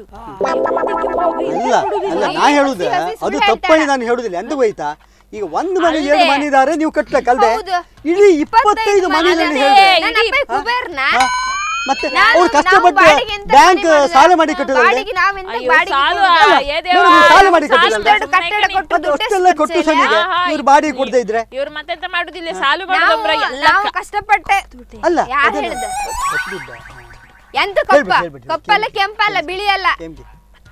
ಅಲ್ಲ ಅಲ್ಲ ನಾ ಹೇಳುದ ಅದು ತಪ್ಪನಿ ನಾನು ಹೇಳುದಿಲ್ಲ ಎಂತ ಹೋಯ್ತಾ ಈಗ ಒಂದು ಮನೆ ಎರಡು ಅಲ್ದೆ. ಮನೆ ಇದಾರೆ ನೀವು ಕಟ್ಲಕ್ಕಲ್ದೆ ಹೌದು. ಇಡೀ ಇಪ್ಪತ್ತೈದು ಮನೆಯಲ್ಲಿ ಅಲ್ದೆ. ಹೇಳಿದೆ ನನ್ನ ಅಪ್ಪ ಕುಬೇರ್ನ ಮತ್ತೆ ನಾನು- ಅವ್ರು ನಾವು ಕಷ್ಟಪಟ್ಟು ಬಾಡಿಗೆ ಎಂತ ಬ್ಯಾಂಕ್ ಮನೆ ಮಾಡುದು? ಸಾಲ ಮಾಡಿ ಕಟ್ಟದಲ್ದೆ ಬಾಡಿಗೆ ನಾವೆಂತ ಅಯ್ಯೋ, ಬಾಡಿಗೆ ಸಾಲು ಕೊಡುದು? ಆ, ಏ ದೇವ್ರಾ, ಮೇಡಮ್, ನೀವು ಸಾಲ ಮಾಡಿ ಸಾಲು ಕಟ್ಟಿದ್ದಲ್ಲ? ದೊಡ್ಡ ಕಟ್ಟಡ ಕೊಟ್ಟು ಅದು ದುಡ್ಡು ಅಷ್ಟೆಲ್ಲ ಕೊಟ್ಟು ಎಷ್ಟು ಸನಿಗೆ ಆಹಾ, ಇವ್ರು ಬಾಡಿಗೆ ಕೊಡದೇ ಇದ್ರೆ ಇವ್ರು ಮತ್ತೆಂತ ಮಾಡುದಿಲ್ಲ ಸಾಲು ನಾವು ಮಾಡಿದ್ರ ಎಲ್ಲ ನಾವು ಕಷ್ಟಪಟ್ಟೆ ಅಲ್ಲ ಯಾರು ಅದನ್ನ- ಹೇಳಿದ ಕೊಟ್ಟಿದ್ದ. ಎಂತ ಕಪ್ಪ ಹೇಳ್ಬಿಡಿ, ಹೇಳ್ಬಿಡಿ. ಕಪ್ಪಲ್ಲ ಕೆಂಪಲ್ಲ ಬಿಳಿ ಅಲ್ಲ ಕೆಂಪಿ.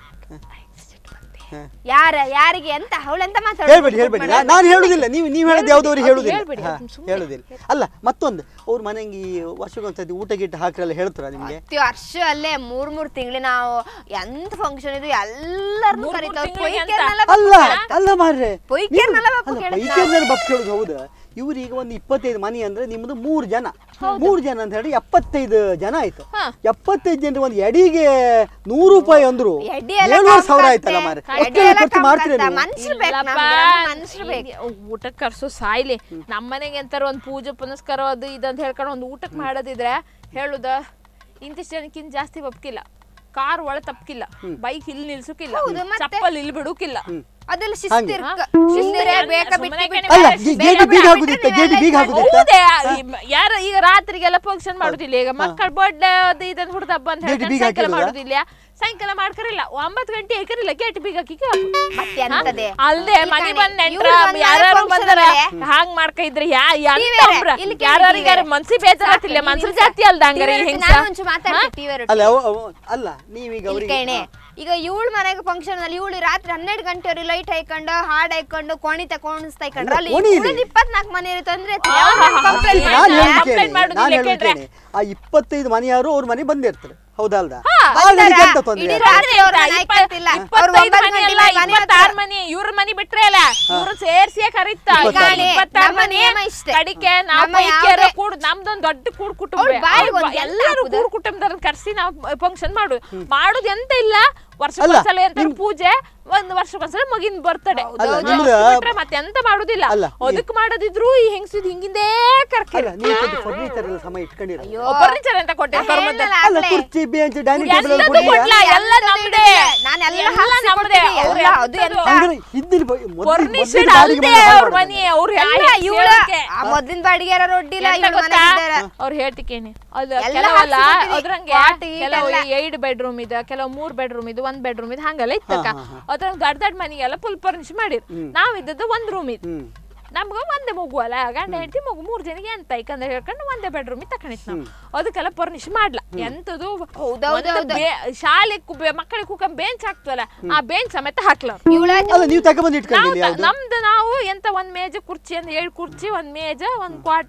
ಯಾರ ಯಾರಿಗೆ ಎಂತ ಅವಳೆಂತ ಹೇಳ್ಬೇಡಿ ಹೇಳ್ಬೇಡಿ ನಾ- ನಾನು ಹೇಳುದಿಲ್ಲ ನೀವು ನೀವು ಹೇಳೋದು ಯಾವ್ದವ್ರಿಗೆ ಹೇಳುದಿಲ್ಲ ಹೇಳ್ಬೇಡಿ, ಹಾ, ಸುಮ್ನೆ ಹೇಳುದಿಲ್ಲ ಅಲ್ಲ ಮತ್ತೊಂದು ಅವ್ರ ಮನೆಗೆ ಈ ವರ್ಷಕ್ಕೊಂದ್ಸತಿ ಊಟ ಗೀಟ ಹಾಕ್ರಲ್ಲ ಹೇಳ್ತಾರ ನಿಮ್ಗೆ ಪ್ರತಿ ವರ್ಷ ಅಲ್ಲೇ ಮೂರ್ ಮೂರ್ ತಿಂಗಳು ನಾವು ಎಂತ ಫಂಕ್ಷನ್ ಇದು ಎಲ್ಲರನ್ನು ಮೂರ್ ಮೂರ್ ಕರಿತಾವ್ ತಿಂಗ್ಳಿಗೆ ಎಂತ? ಪೊಯ್ಕೆರ್ನೆಲ್ಲ ಅಲ್ಲ ಅಲ್ಲ ಮಾರ್ರೆ ಪೊಯ್ಕೆರ್ನೆಲ್ಲ ಬಪ್ಪು ಕೇಳಿದ್ ನಾವು. ಪೈಕೇರ್ನಲ್ಲಿ ಬಪ್ ಕೇಳುದು ಹೌದು ಇವ್ರು ಈಗ ಒಂದು ಇಪ್ಪತ್ತೈದು ಮನೆ ಅಂದ್ರೆ ನಿಮ್ದು ಮೂರು ಜನ ಮೂರು ಜನ ಅಂತ ಹೇಳಿ ಎಪ್ಪತ್ತೈದು ಜನ ಆಯ್ತು ಹಾ. ಎಪ್ಪತ್ತೈದು ಜನರಿಗೆ ಒಂದು ಎಡಿಗೆ ನೂರು ರೂಪಾಯಿ ಅಂದ್ರು ಎಡ್ಡಿ ಎಲ್ಲ ಏಳುವರೆ ಸಾವಿರ ಕಮ್ ಆಯ್ತಲ್ಲ ಕತ್ತೆ. ಮಾರ್ರೆ ಎಡ್ಡಿ ಅಷ್ಟೆಲ್ಲ ಎಲ್ಲ ಖರ್ಚು ಕಮ್ ಮಾಡ್ತೀರಾ ಕತ್ತೆ. ನೀವು ಮನ್ಸ್ರು ಬೇಕು ಇಲ್ಲಪ್ಪ, ನಮ್ಗೆ, ಮನ್ಸ್ರು ಬೇಕು ಈ ಊಟಕ್ಕೆ ಕರ್ಸೋ ಸಾಯ್ಲಿ ನಮ್ಮ ಮನೆಗೆ ಎಂತಾರ ಒಂದ್ ಪೂಜೆ ಪುನಸ್ಕಾರ ಅದು ಇದಂತ ಹೇಳ್ಕೊಂಡು ಒಂದು ಊಟಕ್ಕೆ ಮಾಡೋದಿದ್ರೆ ಹೇಳುದ ಇಂತಿಷ್ಟು ಜನಕ್ಕಿಂತ ಜಾಸ್ತಿ ಬಪ್ಕಿಲ್ಲ ಕಾರ್ ಒಳ ತಪ್ಪಕಿಲ್ಲ ಬೈಕ್ ಇಲ್ಲಿ ನಿಲ್ಸಕ್ಕಿಲ್ಲ ಹೌದು, ಮತ್ತೆ? ಚಪ್ಪಲ್ ಇಲ್ಲಿ ಬಿಡುಕಿಲ್ಲ ಅದೆಲ್ಲ ಶಿಸ್ತಿರ್ಕ ಶಿಸ್ತಿರೇ ಬೇಕಾ ಬಿಟ್ಟು ಬಿಟ್ಟು ಅಲ್ಲ ಬೇರೆ ಗಿ- ಬೇರೆ ಗೇಟ್ ಬೀಗ ಬಿಟ್ಟು ಹಾಕುದಿತ್ತ ನೀವೆಲ್ಲ ಗೇಟ್ ಬೀಗ ಇದು ಮಾಡಿ. ಹಾಕುದಿತ್ತ ಹೌದೇ ಯಾರ ಈಗ ರಾತ್ರಿಗೆಲ್ಲ ಫಂಕ್ಷನ್ ಮಾಡುದಿಲ್ಲ ಈಗ ಮಕ್ಕಳ ಬರ್ಡೇ ಅದು ಇದನ್ನ ಹುಡ್ದ ಹಬ್ಬ ಅಂತ ಗೇಟ್ ಹೇಳ್ಕೊಂಡು ಬೀಗ ಸಾಯಂಕಾಲ ಹಾಕಿರೋದಾ? ಮಾಡುದಿಲ್ಲ ಸಾಯಂಕಾಲ ಮಾಡ್ಕರಿಲ್ಲ ಒಂಬತ್ತು ಗಂಟೆ ಏಕರಿಲ್ಲ ಗೇಟ್ ಬೀಗ ಹಾಕಿ ಮತ್ತೆ ಎಂತದೆ? ಅಲ್ದೆ ಇಲ್ಲಿ ಮನೆ ಕಾಣಿ, ಬಂದ್ ನೆಂಟ್ರ ಇವ್ರು ಬಂದಾಗ ಯಾರು function ಬಂದಾರ ಅಲ್ಲೇ. ಹಾಂಗ್ ಮಾಡ್ಕ ಇದ್ರೆ ಯಾ TV ಬೇರೆ, ಇಲ್ಲಿ ಕೇಳಿ ಯಾರಿಗಾರ TV ಮನ್ಸಿ ಬೇಜಾರತಿಲ್ಲ ಸಾಕು, ಮನ್ಸರ ನೀವು ಜಾತಿ ಅಲ್ದ ಹಂಗಾರೆ TV ಹೆಂಗ್ಸ ನಾನು ಒಂಚೂರು ಮಾತಾಡ್ತೀನಿ TV ರೊಟ್ಟಿ. ಅಲ್ಲ ಅವ- ಅವ- ಅಲ್ಲ ನೀವೀಗ ಇಲ್ಲಿ ಅವರಿಗೆ ಕಣೆ ಈಗ ಇವಳ ಮನೆಗೆ ಫಂಕ್ಷನ್ ಅಲ್ಲಿ ಇವಳು ರಾತ್ರಿ ಹನ್ನೆರಡು ಗಂಟೆವರೆಗೆ ಲೈಟ್ ಹಾಕೊಂಡು ಹಾಡ್ ಹಾಕೊಂಡು ಕೋಣಿ ತಗೊಂಡಿಸ್ತಾ ಇಕೊಂಡ್ರೆ ಅಲ್ಲಿ ಕೋಣಿ ಇದೆ. ಉಳಿದ ಇಪ್ಪತ್ನಾಲ್ಕು ಮನೆ ಇರುತ್ತೆ ಅಂದ್ರೆ complaint ನಾನು ಮಾಡ್ತಾರೆ. ಹೇಳ್ತೇನೆ complaint ಮಾಡುದಿಲ್ಲ ನಾನು ಯಾಕೆಂದ್ರೆ? ಹೇಳ್ತೇನೆ ಆ ಇಪ್ಪತ್ತೈದು ಮನೆಯಾರು ಅವ್ರ ಮನೆ ಬಂದಿರ್ತಾರೆ ಹೌದಲ್ದ ಬಂದಾರ. ಎಂತ ತೊಂದ್ರೆ ಇಡೀ ಇಲ್ಲ. ರಾತ್ರಿ ಅವ್ರ ಮನೆ ಹಾಕ್ತಿಲ್ಲ. ಅವ್ರು ಇಪ್ಪತ್ತೈದು ಒಂಬತ್ತು ಮನೆ ಅಲ್ಲ ಗಂಟೆಗೆ ಮನೆ ಇಪ್ಪತ್ತಾರು ಹತ್ರ. ಮನೆ ಇವ್ರ ಮನೆ ಬಿಟ್ರೆ ಅಲ್ಲ ಇವ್ರು ಸೇರ್ಸಿಯೇ ಕರೀತ ಇಪ್ಪತ್ತಾರು ಮನೆ. ಇಪ್ಪತ್ತಾರು ನಮ್ಮ ಮನೆ ನಿಯಮ ಇಷ್ಟೇ. ಕಡಿಕೆ ನಾವು ನಮ್ಮ ಬೈಕಿಯರು ಯಾವುದೇ- ಕೂಡ್ ನಮ್ದೊಂದ್ ದೊಡ್ಡ ಕೂಡ್ ಕುಟುಂಬ ಅವ್ಳ್ ಬಾಯಿಗೆ ಅವ್ಳ್ ಒಂದ್ ಎಲ್ಲ ಎಲ್ಲರೂ ಹಾಕುದು. ಕೂಡ್ ಕುಟುಂಬದವ್ರನ್ನ ಕರ್ಸಿ ನಾವು ಫಂಕ್ಷನ್ ಮಾಡುದು ಮಾಡುದು ಎಂತ ಇಲ್ಲ ಅಲ್ಲ, ವರ್ಷಕ್ಕೊಂದ್ಸಲ ಎಂತ ನಿಮ್- ಪೂಜೆ ಒಂದ್ ವರ್ಷಕ್ಕೊಂದ್ಸಲ ಮಗಿನ ಬರ್ತಡೆ ಅಲ್ಲ, ನಿಮ್ದು- ಮತ್ತೆ ಎಂತ ಮಾಡುದಿಲ್ಲ ಅಲ್ಲ, ಈ- ಅದಕ್ ಮಾಡೋದಿದ್ರು ಈ ಹೆಂಗಸಿದ್ ಹಿಂಗಿಂದೇ ಕರ್ಕಿ ಅಲ್ಲ ನೀವು ಫರ್ನಿಚರ್ ಎಲ್ಲ ಸಮಯ ಇಟ್ಕೊಂಡಿರ ಫರ್ನಿಚರ್ ಅಂತ ಕೊಟ್ಟಿರ್ತಾರೆ ಮತ್ತೆ ಹೇಳಿದ್ನಲ್ಲ ಅಲ್ಲ ಆಗ್ಲೇ. ಕುರ್ಚಿ ಬೆಂಚ್ ಡೈನಿಂಗ್ ಟೇಬಲ್ ಎಲ್ಲ ಎಲ್ಲದೂ ಕೊಟ್ಟಿದ್ದೀರಾ? ಕೊಡ್ಲಾ ಎಲ್ಲ ನಮ್ದೇ ನಾನೆಲ್ಲ ಎಲ್ಲ ಹಾಕ್ಸಿ ನಮ್ದೇ ಕೊಡ್ತೀನಿ. ಅವ್ರು ಎಲ್ಲ ಅದು ಎಂತದು? ಎಂತ? ಅಂದ್ರೆ ಹಿಂದಿನ ಬ- ಮೊದ್ಲಿನ- ಫರ್ನಿಚರ್ಡ್ ಮೊದ್ಲಿನ ಬಾಡಿಗೆ ಅಲ್ದೇ ಮನೆ ಹಾಳು ಅವ್ರ ಮಾಡ್ತಾರೆ. ಮನೆ ಅವ್ರು ಎಲ್ಲ ಇವಳ ಆ ಮೊದ್ಲಿನ ಬಾಡಿಗೆ ಯಾರು ರೊಡ್ಡಿಲ್ಲ ಇವಳ ಮನೆ ಇದ್ದಾರೆ ಅವ್ರು ಹೇಳ್ತಿಕೇನೆ ಅದು ಎಲ್ಲ ಕೆಲವಲ್ಲ ಹಾಕ್ಸಿ ಕೊಟ್ಟಿರಿ. ಅದ್ರಂಗೆ ಪಾಟ್ ಗೀಟ್ ಕೆಲವು ಎಲ್ಲ. ಐದು ಬೆಡ್ರೂಮ್ ಇದೆ ಕೆಲವು ಮೂರ್ ಬೆಡ್ರೂಮ್ ಇದೆ ಒಂದ್ ಬೆಡ್ರೂಮ್ ಇದೆ ಹಂಗೆಲ್ಲ ಇತ್ತಕ್ಕ ಅದ್ರಂಗ್ ದೊಡ್ಡ ದೊಡ್ಡ ಮನೆಗೆಲ್ಲ ಫುಲ್ ಫರ್ನಿಶ್ ಮಾಡಿರ್ ನಾವ್ ಇದ್ದದ್ದು ಒಂದ್ ರೂಮ್ ಇತ್ತು ಹ್ಮ್ ನಮ್ಗ ಒಂದೇ ಮಗು ಅಲ್ಲ ಗಂಡ ಹೆಂಡತಿ ಮಗು ಮೂರ್ ಜನಗೆ ಅಂತ ಯಾಕಂದ್ರೆ ಹೇಳ್ಕೊಂಡು ಒಂದೇ ಬೆಡ್ರೂಮ್ ತಕೊಂಡಿತ್ ನಾವು ಅದಕ್ಕೆಲ್ಲ ಪರ್ನಿಶ್ ಮಾಡ್ಲ ಎಂತದು ಹೌದೌದು, ಒಂದು ಹೌದು. ಬೇ- ಶಾಲೆ ಮಕ್ಕಳಿಗೆ ಕುಕೊಂಡ್ ಬೇಂಚ್ ಹಾಕ್ತವಲ್ಲ ಆ ಬೇಂಚ್ ಸಮೇತ ಹಾಕ್ಲ ಇವಳ ಅಲ್ಲ ನೀವು ತಗೊಂಡ್ಬಂದು ನಾವು ಇಟ್ಕೊಂಡಿಲ್ಲ ತ- ಯಾವ್ದು ನಮ್ದು ನಾವು ಎಂತ ಒಂದ್ ಮೇಜ ಕುರ್ಚಿ ಅಂದ್ರೆ ಏಳು ಕುರ್ಚಿ ಒಂದ್ ಮೇಜ ಒಂದ್ ಕ್ವಾಟ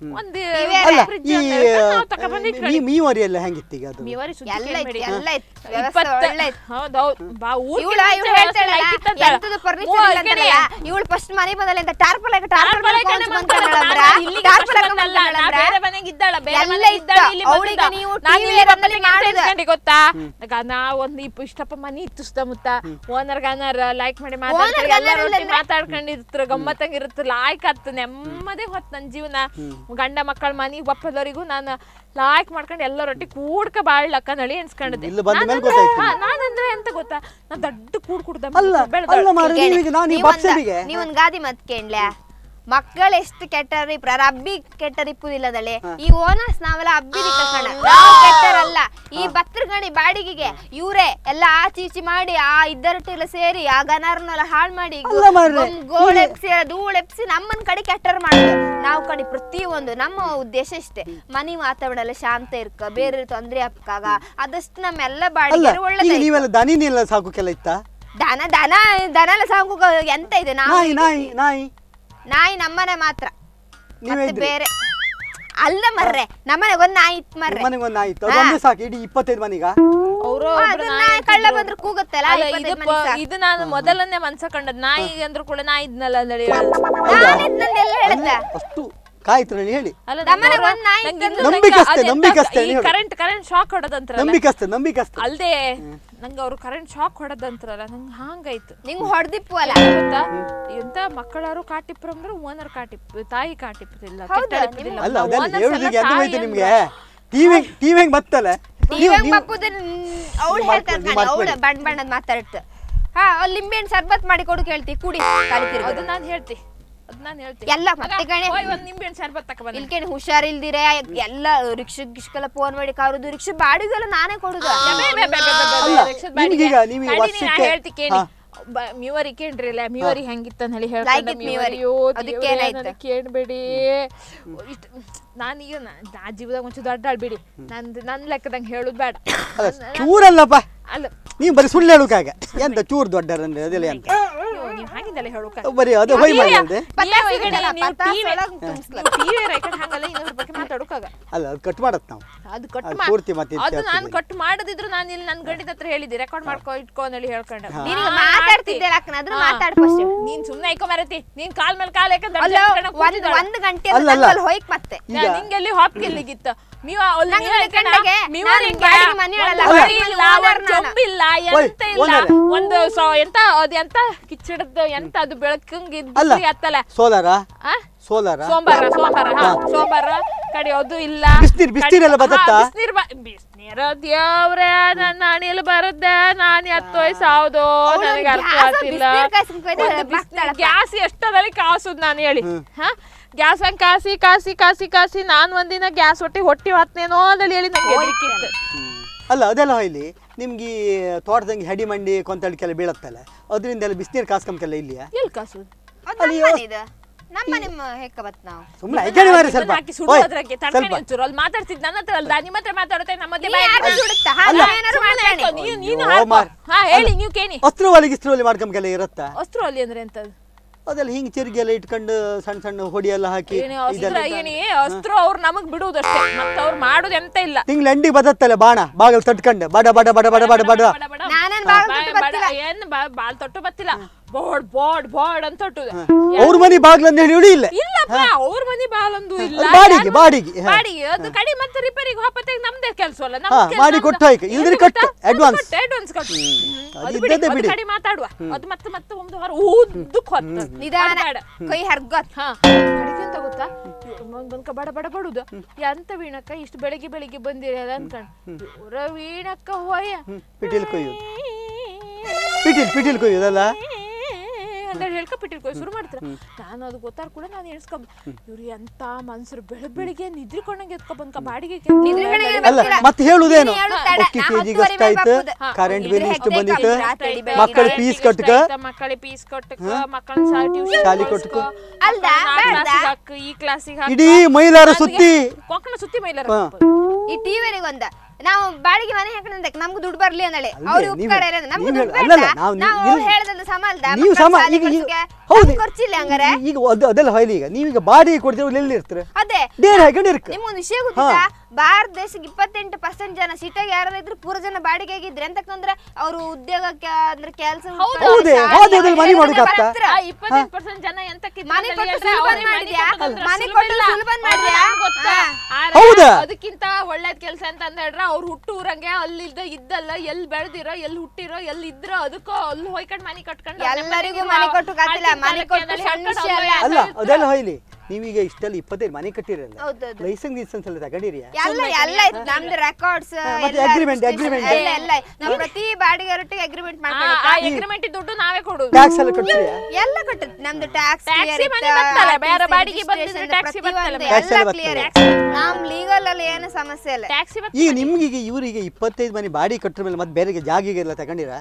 ಒಂದು ಅಲ್ಲ fridge ಈ ಅಂತ ಹೇಳ್ಕೊಂಡು ನಾವ್ ತಕೊಂಡ್ಬಂದು ಮೀ- ಇಟ್ಕೊಂಡಿದ್ವಿ. ಮೀವರಿ ಎಲ್ಲ ಹೆಂಗಿತ್ತು ಈಗ ಅದು ಮೀವರಿ ಸುದ್ದಿ ಎಲ್ಲ ಕೇಳ್ಬೇಡಿ. ಇತ್ತು ಎಲ್ಲ ಇತ್ತು ವ್ಯವಸ್ಥೆ ಇಪ್ಪತ್ತ- ಒಳ್ಳೆ ಇತ್ತು ಹೌದ್ ಹೌದ್. ಬಾ ಊರ್ಗೆ ಇವಳ ಮುಂಚೆ ಇವಳು ವ್ಯವಸ್ಥೆ ಹೇಳ್ತಾಳಲ್ಲ ಲೈಟ್ ಇತ್ತಂತ. ಎಂತದು ಫರ್ನಿಚರ್ ಮೂವ ಇಲ್ಲ ಕಡೆ. ಅಂತಾಳಲ್ಲ ಇವಳು ಫಸ್ಟ್ ಮನೆ ಬಂದಲ್ಲ ಅಂತ ಟಾರ್ಪಲ್ ಹಾಕಿ ಟಾರ್ಪಲ್ ಟಾರ್ಪಲ್ ಹಾಕೊಂಡೆ ಬಂದ್ಕೊಂಡಳ. ನಾನು ಇಲ್ಲಿಗೆ ಟಾರ್ಪಲ್ first ಬಂದಲ್ಲ. ನಾ ಬೇರೆ ಮನೆಗೆ ಇದ್ದಾಳ, ಬೇರೆ ಎಲ್ಲ ಮನೆಗೆ ಇತ್ತು. ಇದ್ದಾಳೆ, ಇಲ್ಲಿ ಅವ್ಳಿಗೆ ಬಂದಿದ್ದ. ನೀವು ನಾನು TV ಇಲ್ಲಿ ರಂಗಲ್ಲಿ ಬಂದಾಗ ಎಂತ ಮಾಡಿದ. ಅನ್ಕೊಂಡೆ ಗೊತ್ತಾ ಈಗ ನಾ ಒಂದ್ ಇಪ್ಪ ಇಷ್ಟಪ್ಪ ಮನಿ ಇತ್ತು ಸುತ್ತಮುತ್ತ ಓನರ್ ಗಾನರ್ ಲೈಕ್ ಮಾಡಿ ಮಾತಾಡ್ತಾರೆ ಗಾನರ್ ಎಲ್ಲರೂ ಒಟ್ಟಿಗೆ ಇಲ್ಲಂದ್ರೆ? ಮಾತಾಡ್ಕೊಂಡಿರ್ತಾರೆ ಗಮ್ಮತ್ತಂಗಿರುತ್ತೆ ಲಾಯ್ಕ್ ಆತ್ ನೆಮ್ಮದಿ ಹೊತ್ತು ನನ್ನ ಜೀವನ ಗಂಡ ಮಕ್ಕಳ ಮನಿ ಒಪ್ಪದವರಿಗೂ ನಾನು ಲಾಯ್ಕ್ ಮಾಡ್ಕೊಂಡು ಎಲ್ಲರೊಟ್ಟಿಗೆ ಕೂಡ್ಕ ಬಾಳ್ಲಕ್ಕ ನಳಿ ಎನ್ಸ್ಕೊಂಡಿದ್ದೆ ಇಲ್ಲಿ ಬಂದ ಮೇಲೆ ನಾನಂದ್ರೆ- ಗೊತ್ತಾಯ್ತು ಹಾ, ನಾನಂದ್ರೆ ಎಂತ ಗೊತ್ತಾ ನಾ ದೊಡ್ಡ ಕೂಡ್ ಕುಡ್ದ ಅಲ್ಲ ಅಲ್ಲ ಮಾರ್ರೆ, ನೀವೀಗ ನಾನು ಈ ಬಸ್ಸರಿಗೆ ನೀವೊಂದ್ ಗಾದಿ ಮತ್ ಕೇಳ್ಲ್ಯಾ ಮಕ್ಕಳು ಎಷ್ಟು ಕೆಟ್ಟರಿ ಪ್ರ ಅಬ್ಬಿ ಕೆಟ್ಟರಿಪ್ಪುದಿಲ್ಲದಳೆ ಈ ಓನರ್ಸ್ ನಾವೆಲ್ಲ ಅಬ್ಬಿ ಕಣ ನಾವು ಕೆಟ್ಟರಲ್ಲ ಈ ಬತ್ರಗಣಿ ಬಾಡಿಗೆಗೆ ಇವರೇ ಎಲ್ಲ ಆಚಿ ಈಚಿ ಮಾಡಿ ಆ ಇದ್ದರಟ್ಟೆಲ್ಲ ಸೇರಿ ಆ ಗನಾರನ್ನೆಲ್ಲ ಹಾಳು ಮಾಡಿ ಅಲ್ಲ ಮಾರ್ರೆ, ಗೋಳೆಪ್ಸಿ ಧೂಳೆಪ್ಸಿ ನಮ್ಮನ್ ಕಡೆ ಕೆಟ್ಟರ್ ಮಾಡುದು ನಾವು ಕಡೆ ಪ್ರತಿಯೊಂದು ನಮ್ಮ ಉದ್ದೇಶ ಇಷ್ಟೇ ಮನಿ ವಾತಾವರಣ ಎಲ್ಲ ಶಾಂತ ಇರ್ಕ ಬೇರೆ ತೊಂದ್ರೆ ಅಪ್ಕಾಗ ಅದಷ್ಟು ನಮ್ಮೆಲ್ಲ ಅಲ್ಲ ಬಾಡಿಗೆ ಈಗ ಒಳ್ಳೆ ನೀವೆಲ್ಲ ದನಿನೆಲ್ಲ ಸಾಕೋಕೆಲ್ಲ ಇತ್ತಾ ದನ ದನ ದನ ಎಲ್ಲ ಸಾಕು ಎಂತ ಇದೆ ನಾವು ನಾಯಿ ನಾಯಿ ನಾಯಿ ನಾಯಿ ನಮ್ಮನೆ ಮಾತ್ರ ನೀವೇ ಮತ್ತೆ ಇದ್ರಿ ಬೇರೆ ಅಲ್ಲ ಮರ್ರೆ ನಮ್ಮನೆಗೆ ಒಂದ್ ನಾಯಿ ಇತ್ತು ಮರ್ರೆ ಮನೆಗೆ ಒಂದು ನಾಯಿ ಇತ್ತು ಅದೊಂದೇ ಸಾಕು ಇಡೀ ಇಪ್ಪತ್ತೈದು ಮನೆಗ ಅವರು ಅದು ನಾಯಿ ಕಳ್ಳ ಬಂದ್ರೆ ಕೂಗುತ್ತಲ್ಲ ಅಲ್ಲ, ಇಪ್ಪತ್ತೈದು ಇದು ಮನೆ ಪ- ಸಾಕು. ಇದು ನಾನು ಮೊದಲನೇ ಮನ್ಸ ಕಂಡದ್ ನಾಯಿಗೆ ಅಂದ್ರು ಕೂಡ ನಾಯಿ ಇದ್ನಲ್ಲ ಅಂದೇಳಿ ನಾನಿದ್ನಂದೆಲ್ಲ ಹೇಳುತ್ತೆ ಅಷ್ಟು ಕಾಯ್ತು ನಾನು ಹೇಳಿ ಅಲ್ಲ ನಮ್ಮನೆಗೆ ಒಂದ್ ನಾಯಿ ನಂಬಿಕಸ್ತೆ, ನಂಬಿಕಸ್ತೆ, ಹೇಳು. ಕರೆಂಟ್ ಕರೆಂಟ್ ಶಾಕ್ ಹೊಡದಂತ್ರಲ್ಲ ನಂಬಿಕಸ್ತೆ ನಂಬಿಕಸ್ತೆ ಅಲ್ದೆ ನಂಗೆ ಅವ್ರು ಕರೆಂಟ್ ಶಾಕ್ ಹೊಡದಂತ್ರಲ್ಲ ನಂಗೆ ಹಾಂಗಾಯ್ತು ನಿಂಗ್ ಹೊಡ್ದಿಪ್ಪು ಅಲ್ಲ ಗೊತ್ತಾ ಎಂತ ಮಕ್ಕಳಾರು ಕಾಟಿಪ್ರ ಅಂದ್ರೆ ಓನರ್ ಕಾಟಿಪ್ ತಾಯಿ ಕಾಟಿಪ್ಪದಿಲ್ಲ ಕೆಟ್ಟಳಿಪ್ಪದಿಲ್ಲ. ಅಲ್ಲ ನಾವು ಅದೆಲ್ಲ owners ಹೇಳುದಿಗೆ ಎಲ್ಲ ಎಂತ ತಾಯಿ ಹೋಯ್ತು ಅಂದ್ರು. ನಿಮ್ಗೆ ಟಿವಿ ಟಿವಿ ಹೆಂಗ್ ಬತ್ತಲ್ಲ ನೀವು ಇವಾಗ ನೀವು ಮಪ್ಪುದ ಅವಳು ನೀವು ಹೇಳ್ತಾರೆ ಮಾಡ್ಕೊಳ್ಳಿ, ನೀವು ಅವಳು ಮಾಡ್ಕೊಳ್ಳಿ. ಬಣ್ಣ ಬಣ್ಣದ್ ಮಾತಾಡ್ತು ಹಾ ಅವ್ಳು ಲಿಂಬೆಹಣ್ಣು ಸರ್ಬತ್ ಮಾಡಿ ಕೊಡು ಕೇಳ್ತಿ ಕುಡಿ ಕಾಲಿ ತಿರ್ಗೋದು. ಅದು ನಾನು ಹೇಳ್ತಿ ಅದು ನಾನು ಹೇಳ್ತಿ ಎಲ್ಲ ಮತ್ತೆ ಕಣೆ ಹೋಯ್ ಒಂದ್ ನಿಂಬೆಹಣ್ಣು ಶರ್ಬತ್ ತಕ ಇಲ್ಕೇನೆ ಹುಷಾರಿಲ್ದಿರೆ ಎಲ್ಲ ರಿಕ್ಷಾ ಗಿಷ್ಕೆಲ್ಲ ಫೋನ್ ಮಾಡಿ ಕರುದು ರಿಕ್ಷಾ ಬಾಡಿಗೆಲ್ಲ ನಾನೇ ಕೊಡುದು ಅಲ್ಲ, ನಿಮ್ಗೀಗ ನೀವು ಈ ವರ್ಷಕ್ಕೆ- ಹೇಳ್ತಿಕೇನಿ ಹಾ. ಮ್ಯೂವರಿ ಕೇಳ್ರಿಲ್ಲ ಮ್ಯೂವರಿ ಹೆಂಗಿತ್ತ ಅಂತ ಹೇಳಿ Like ಹೇಳ್ಕೊಂಡ it ಮ್ಯೂವರಿ. ಮ್ಯೂವರಿಯೋ ಅದಕ್ಕೆ ಏನಾಯ್ತು? ಕೇಳ್ಬೇಡಿ ಇಷ್ಟ ನಾನೀಗ ನಾ ನಾ ಜೀವದಾಗ ಒಂಚೂರು ದೊಡ್ಡ ಆಳ್ಬಿಡಿ ನಂದು ನನ್ನ ಲೆಕ್ಕದಂಗೆ ಹೇಳುದು ಬೇಡ ಅಲ್ಲ ಚೂರಲ್ಲಪ್ಪ ಅಲ್ಲ ನೀವು ಬರೀ ಸುಳ್ಳು ಹೇಳುಕಾಗ ಎಂತ ಚೂರ್ ದೊಡ್ಡರಂದ್ರೆ ಅದೆಲ್ಲ ಎಂತ ನೀವು ನೀವು ಹಾಗಿದ್ದಲ್ಲ ಹೇಳುಕ ಬರೀ ಅದೇ ಹೊಯ್ ಮಾಡಿ ಹೇಳ್ದೆ ಪತ್ತಾಸ್ ಒಳಗ್ ತುಂಬ್ಸ್ಲಕ್ಕ. ಟಿವಿ ರೈಕಟ್ ಹಂಗಲ್ಲ ಇನ್ನೊಂದ್ರ ಬಗ್ಗೆ ಮಾತಾಡೋಕಾಗ ಅಲ್ಲ ಅದು ಕಟ್ ಮಾಡತ್ ನಾವು ಅದು ಕಟ್ ಅದು ಮಾ- ಪೂರ್ತಿ ಮತ್ತೆ ಅದು ಇತಿಹಾಸ ನಾನು ಇದೆ. ಕಟ್ ಮಾಡದಿದ್ರು ನಾನು ಇಲ್ಲಿ ನನ್ನ ಗಂಡಿದ ಹತ್ರ ಹೇಳಿದ್ದೆ ರೆಕಾರ್ಡ್ ಮಾಡ್ಕೊ ಇಟ್ಕೊ ಅಂತ ಹೇಳಿ ಹೇಳ್ಕೊಂಡೆ ನೀನು ಮಾತಾಡ್ತಿದ್ದೆ ಅಕ್ಕನ ಅದ್ರ ಮಾತಾಡ್ ಫಸ್ಟ್ ನೀನ್ ಸುಮ್ನೆ ಐಕೊ ಮರತಿ ನೀನ್ ಕಾಲ್ ಮೇಲೆ ಕಾಲ್ ಹಾಕಿ ಅಲ್ಲ ಒಂದ್ ಒಂದ್ ಗಂಟೆ ಅಲ್ಲ, ಅಲ್ಲ. ಅಲ್ಲಿ ಹೋಯ್ಕ್ ಮತ್ತೆ ಈಗ ನಿಂಗೆ ಅಲ್ಲಿ ಹಾಪ್ಗೆಲ್ಲಿಗಿತ್ತ ನೀವ ಅಲ್ಲಿ ನಂಗೆ ನೀವ ಅಲ್ಲಿ ಕಣ, ಕಂಡಗೆ ನೀವ ನಾನು ನಿಂಗೆ ಬಾಡಿಗೆ ಮನೆ ಹೇಳಲ್ಲ, ಒಂದು ಬಾಡಿಗೆ ಹೊಡಿ ಇಲ್ಲ, owner ಒಂದು ನಾನು. ಚೊಂಬಿಲ್ಲ ಓಯ್, ಎಂತ ಇಲ್ಲ owner. ಒಂದು ಸೊ ಎಂತ ಅದ್ ಎಂತ ಕಿಚ್ಚಡದ ಎಂತ ಅದು ಬೆಳಕಂಗ್ ಅಲ್ಲ. ಇದ್ದು ಹತ್ತಲ್ಲ ಸೋಲಾರ ಆ? ಸೋಲಾರ ಸೋಮವಾರ ಸೋಮವಾರ ಹಾ ಸೋಮವಾರ ಕಡೆ ಅದು ಇಲ್ಲ ಬಿಸ್ನೀರ್, ಬಿಸ್ನೀರೆಲ್ಲ ಬತ್ತತ್ತಾ? ಬಿಸ್ನೀರ್ ಬಿಸ್ನೀರ ದೇವ್ರೆ ನನ್ನ ಅಣಿಲ್ ಬರುತ್ತೆ ನಾನು ಹತ್ತು ವಯಸ್ಸು ಹೌದು ಅವ್ಳು ನನಗೆ ಅರ್ಥ ಗ್ಯಾಸ್ ಆಗ್ತಿಲ್ಲ ಬಿಸ್ನೀರ್ ಕಾಯ್ಸ್ಕೊಂಡ್ ಕೊಯ್ದಾಳೆ, ಬಗ್ತಾಳಪ್ಪ. ಗ್ಯಾಸ್ ಎಷ್ಟದಲ್ಲಿ ಕಾಸುದ್ ನಾನು ಹೇಳಿ ಹಾ ಗ್ಯಾಸ್ ಹಂಗ್ ಕಾಸಿ ಕಾಸಿ ಕಾಸಿ ಕಾಸಿ ನಾನು ಒಂದಿನ ಗ್ಯಾಸ್ ಹೊಟ್ಟಿ ಹೊಟ್ಟಿ ಹೊತ್ತೇನೋ ಅಂತೇಳಿ ಹೇಳಿ ನಂಗೆ ಹೆದರಿಕಿತ್ತು ಅಲ್ಲ ಅದೆಲ್ಲ ಹೊಯ್ಲಿ ನಿಮ್ಗೆ ಈ ತೋಟದಂಗೆ ಹಡಿ ಮಂಡಿ ಕೊಂತಳಿಕೆಲ್ಲ ಬೀಳತ್ತಲ್ಲ ಅದರಿಂದ ಎಲ್ಲ ಬಿಸಿನೀರು ಕಾಸ್ಕೊಂಬಕ್ಕೆಲ್ಲ ಇಲ್ಲಿಯಾ ಎಲ್ಲಿ ಕಾಸು ಅದು ಅಲ್ಲಿ ನಮ್ಮನೆ ಇದು ನಮ್ಮ ನಿಮ್ಮ ಹೆಕ್ಕ ಬತ್ ನಾವು ಸುಮ್ಮನೆ ಐಕಣಿ ಮಾರಿ ಸ್ವಲ್ಪ ಹಾಕಿ ಸುಡು ಓಯ್, ಅದ್ರಾಗೆ ಸ್ವಲ್ಪ ತಡ್ಕೊಂಡು ಒಂಚೂರು ಅಲ್ಲಿ ಮಾತಾಡ್ತಿದ್ ನನ್ನ ಹತ್ರ ಅಲ್ಲ ನಿಮ್ಮ ಹತ್ರ ಮಾತಾಡುತ್ತೆ ನಮ್ಮ ಮಧ್ಯೆ ನೀ ಬಾಯಿ ಯಾರ್ನ ಹಾಕಿ- ಸುಡುತ್ತಾ? ಹಾ, ಅಲ್ಲ. ನಾ ಏನಾದ್ರು ಸುಮ್ನೆ ಮಾಡ್ತಾನೆ. ಹಾಕೋ, ನೀನು ನೀನು ಅಯ್ಯೋ, ಹಾಕೋ. ಮಾರ್- ಹಾ ಹೇಳಿ ಅಲ್ಲ. ನೀವು ಕೇಳಿ ಅಸ್ತ್ರವಲ್ಲಿ ಗಿಸ್ತ್ರವಲ್ಲಿ ಮಾಡ್ಕೊಂಬಕ್ಕೆಲ್ಲ ಇರತ್ತಾ ಅಸ್ತ್ರ ಅಲ್ಲಿ ಅಂದ್ರೆ ಎಂತದ್ದು ಅದೆಲ್ಲ ಹಿಂಗ್ ಚಿರ್ಗಿ ಎಲ್ಲ ಇಟ್ಕೊಂಡು ಸಣ್ಣ ಸಣ್ಣ ಹೊಡಿ ಎಲ್ಲ ಹಾಕಿ ಏನೇ ಅಸ್ತ್ರ ಇದೆಲ್ಲ ಏನೇ ಅಸ್ತ್ರ ಅವ್ರು ನಮಗ್ ಬಿಡುವುದಷ್ಟೇ ಮತ್ತೆ ಅವ್ರು ಮಾಡುದು ಎಂತ ಇಲ್ಲ ತಿಂಗ್ಳು ಎಂಡಿ ಬದತ್ತಲ್ಲ ಬಾಣ ಬಾಗಲ್ ತಟ್ಕೊಂಡು ಬಡ ಬಡ ಬಡ ಬಡ ಬಡ ಬಡ ನಾನೇನ್ ಬಾಳ್ ತೊಟ್ಟು ಬರ್ತಿಲ್ಲ. ಏನ್ ಬಾ- ಬಾಳ್ ತೊಟ್ಟು ಬತ್ತಿಲ್ಲ ಬೋಡ್ ಬೋಡ್ ಬೋಡ್ ಅಂತ ತೊಟ್ಟುದು ಅವ್ರ ಮನೆ ಬಾಗ್ಲು ಅಂತ ಹೇಳಿ ಇಲ್ಲ ಇಲ್ಲಪ್ಪ ಅವ್ರ ಮನಿ ಬಾಲೊಂದು ಇಲ್ಲ ಅದು ಬಾಡಿಗೆ, ಯಾರು- ಬಾಡಿಗೆ, ಹಾ. ಬಾಡಿಗೆ ಅದು ಕಡಿ ಮತ್ತೆ ರಿಪೇರಿಗೆ ಹೋಪತ್ತೆ ನಮ್ದೇ ಕೆಲಸ ಅಲ್ಲ ಹಾ, ಮಾಡಿ ಕೊಟ್ಟು ಹೋಯ್ತು. ಇಲ್ದಿದ್ರೆ ಕಟ್ಟು, advance. ಅಡ್ವಾನ್ಸ್ ಕಟ್ಟು ಹ್ಮ್. ಅದು ಅದು ಬಿಡಿ ಇದ್ದದ್ದೇ ಅದು ಬಿಡಿ. ಕಡಿ ಮಾತಾಡುವ ಅದು ಮತ್ತೆ ಮತ್ತೆ ಒಂದು ಹೊರ ಉದ್ದಕ್ ಹೊತ್ತ ನಿಧಾನ ಬೇಡ ಕೈ ಹರ್ಗೊತ್ ಹಾ ಅಡಿಗೆ ಅಂತ ಗೊತ್ತಾ ಬಂದ್ಕ ಬಡ ಬಡ ಬಡುದು ಎಂತ ವೀಣಕ್ಕ ಇಷ್ಟು ಬೆಳಿಗ್ಗೆ ಬೆಳಿಗ್ಗೆ ಬಂದಿರಲ್ಲ ಅನ್ಕಂಡ್ ಇವ್ರ ವೀಣಕ್ಕ ಹೋಯ ಪಿಟೀಲ್ ಕೊಯ್ಯೋದು ಪಿಟೀಲ್ ಪಿಟೀಲ್ ಕೊಯ್ಯೋದಲ್ಲ ಅಂತ ಹೇಳ್ಕೊ ಪಿಟ್ಟಿರ್ಕೊ ಶುರು ಮಾಡ್ತಾರ ನಾನು ಅದು ಗೊತ್ತಾರ ಕೂಡ ನಾನು ಎಣಿಸ್ಕೊಂಡ್ ಇವ್ರು ಎಂತ ಮನ್ಸರು ಬೆಳಗ್ ಬೆಳಿಗ್ಗೆ ನಿದ್ರಿಕೊಂಡಂಗೆ ಎತ್ಕೊ ಬಂದ್ಕ ಬಾಡಿಗೆ ನಿದ್ರೆಗಳಿಗೆ ಅಲ್ಲ ಬರ್ತೀರಾ? ಮತ್ತೆ ಹೇಳುದೇನು ನೀನು ಹೇಳು ತಡ, ಅಕ್ಕಿ ನಾ ಕೆಜಿಗೆ ಹತ್ತುವರೆ ಅಷ್ಟಾಯ್ತು ಮೇಲೆ ಬಾಪುದು. ಕರೆಂಟ್ ಬಿಲ್ ಇಷ್ಟು ಹೆಗ್ಡೆ ಬಂದಿತ್ತು ಕಮ್ಮಿ ರಾತ್ರಿ ಬೆಳಿಗ್ಗೆ ಮಕ್ಕಳ ಫೀಸ್ ಕಟ್ಕ ಮಕ್ಕಳಿಗೆ ಫೀಸ್ ಕಟ್ಟಕ ಮಕ್ಕಳ ಟ್ಯೂಷನ್ ಶಾಲಿ ಕೊಟ್ಕೊ. ಅಲ್ದಾ, ಬೇಡ್ದಾ? ಈ ಕ್ಲಾಸಿಗೆ ಇಡೀ ಮೈಲಾರ ಸುತ್ತಿ ಕೊಂಕಣ ಸುತ್ತಿ ಮೈಲಾರ ಹಾ. ಈ ಟಿವಿಗೆ ಒಂದ ನಾವು ಬಾಡಿಗೆ ಮನೆ ಹಾಕೊಂಡ್ ನಮ್ಗೆ ದುಡ್ಡು ಬರ್ಲಿ ಅಂದಳೆ ಅಲ್ವೇ, ಅವ್ರ ನೀವು- ಉಪಕಾರ ಇರೋದು ನಮ್ಗೆ ನೀವು ದುಡ್ಡು ಅಲ್ಲಲ್ಲ, ಬೇಡ ನಾವು- ನಾವು ನೀವು- ಅವ್ರು ಹೇಳ್ದಂತ ಸಮ ಅಲ್ದ ನೀವು ಮಕ್ಕಳ ಸಮ ಶಾಲೆ ಈಗ ಈಗ ಖರ್ಚಿಗೆ ಹೌದು ನಮ್ಗ್ ಖರ್ಚಿಲ್ಲ ಹಂಗಾರೆ ಈಗ ಅದು ಅದೆಲ್ಲ ಹೊಯ್ಲಿ ಈಗ ನೀವೀಗ ಬಾಡಿಗೆ ಕೊಡ್ತೀರ ಎಲ್ಲಿ ಇರ್ತಾರೆ ಅದೇ ಡೇರ್ ಹಾಕೊಂಡು ಇರ್ಕ ನಿಮ್ಗೊಂದು ವಿಷಯ ಗೊತ್ತಿತ್ತಾ ಭಾರತ ದೇಶಕ್ಕೆ ಇಪ್ಪತ್ತೆಂಟು ಪರ್ಸೆಂಟ್ ಜನ ಸಿಟಿಯಾಗ ಯಾರು ಇದ್ರು ಪೂರ ಜನ ಬಾಡಿಗೆ ಆಗಿದ್ರೆ ಅಂತಕಂದ್ರೆ ಅವರು ಉದ್ಯೋಗಕ್ಕೆ ಅಂದ್ರೆ ಕೆಲಸ ಹೌದೇ? ಹೌದು, ಅದ್ರಲ್ಲಿ ಮನೆ ಮಾಡೋಕಾಗ್ತಾ? ಆ ಇಪ್ಪತ್ತೈದು ಪರ್ಸೆಂಟ್ ಜನ ಎಂತಕ್ಕೆ ಮನೆ ಇದ್ರಲ್ಲಿ ಕೊಟ್ಟು ಹೇಳ್ರೆ ಸುಲಭ ಅವ್ರಿಗೆ ಮನೆ ಮಾಡಿದ್ಯಾ? ಕೊಟ್ಟೋದ್ರೆ ಮನೆ ಸುಲಭ ಕೊಟ್ಟು ಇಲ್ಲ. ಸುಲಭ ಅದು ಮಾಡಿದ್ಯಾ? ನಮ್ಗ್ ಗೊತ್ತಾ? ಹಾ. ಆದ್ರೆ ಹೌದಾ? ಅದಕ್ಕಿಂತ ಒಳ್ಳೇದ್ ಕೆಲ್ಸ ಅಂತ ಅಂದ್ ಹೇಳ್ರ ಅವ್ರ ಹುಟ್ಟು ಊರಂಗೆ ಅಲ್ಲಿದ್ದ ಇದ್ದಲ್ಲ ಎಲ್ಲಿ ಬೆಳ್ದಿರೋ ಎಲ್ಲಿ ಹುಟ್ಟಿರೋ ಎಲ್ಲಿ ಇದ್ರೋ ಅದಕ್ಕೋ ಅಲ್ಲಿ ಹೋಯ್ಕೊಂಡ್ ಮನೆ ಕಟ್ಕೊಂಡು ಎಲ್ಲರಿಗೂ ಮನೆ ಕೊಟ್ಟು ಕಾತಿಲ್ಲ, ಮನೆ ಕೊಟ್ಟು ಸಣ್ಣ ವಿಷಯ ಅಲ್ಲ. ಅಲ್ಲ ಅದೆಲ್ಲ ಹೊಯ್ಲಿ ನೀವೀಗ ಇಷ್ಟೆಲ್ಲ ಇಪ್ಪತ್ತೈದು ಮನೆ ಕಟ್ಟಿರಲ್ಲ ಹೌದೌದು. ಲೈಸೆನ್ಸ್ ಗಿಸೆನ್ಸ್ ಎಲ್ಲ ತಗೊಂಡಿರಿಯಾ ಎಲ್ಲ ಎಲ್ಲ ಇತ್ತು ನಮ್ದು ರೆಕಾರ್ಡ್ಸ್ ಮತ್ತೆ agreement, agreement. ಎಲ್ಲ ಎಲ್ಲ ನಾವು ಪ್ರತಿ ಬಾಡಿಗೆರೊಟ್ಟಿಗೆ ಅಗ್ರಿಮೆಂಟ್ ಆ ಮಾಡ್ಕೊಂಡಿದ್ದ ಎಗ್ರಿಮೆಂಟ್ ದುಡ್ಡು ನಾವೇ ಕೊಡುದು ಟ್ಯಾಕ್ಸ್ ಎಲ್ಲ ಕಟ್ಟಿರಿಯಾ ಎಲ್ಲ ಕಟ್ಟದ್ ನಮ್ದು ಟ್ಯಾಕ್ಸ್ Taxi ಮನೆ ಬರ್ತಲ್ಲ, ಬೇರೆ ಬಾಡಿಗೆ ಬಂದಿದ್ರೆ taxi ಬರ್ತಲ್ಲ, Tax ಎಲ್ಲ ಎಲ್ಲ ಕ್ಲಿಯರ್ ಬರ್ತದೆ. ನಮ್ ಲೀಗಲ್ ಅಲ್ಲಿ ಏನು ಸಮಸ್ಯೆ ಇಲ್ಲ ಟ್ಯಾಕ್ಸಿ ಈಗ ನಿಮ್ಗೀಗ ಇವರಿಗೆ ಇಪ್ಪತ್ತೈದು ಮನೆ ಬಾಡಿ ಕಟ್ಟರ ಮೇಲೆ ಮತ್ತೆ ಬೇರೆಗೆ ಜಾಗಿಗೆಲ್ಲ ತಗೊಂಡಿರಾ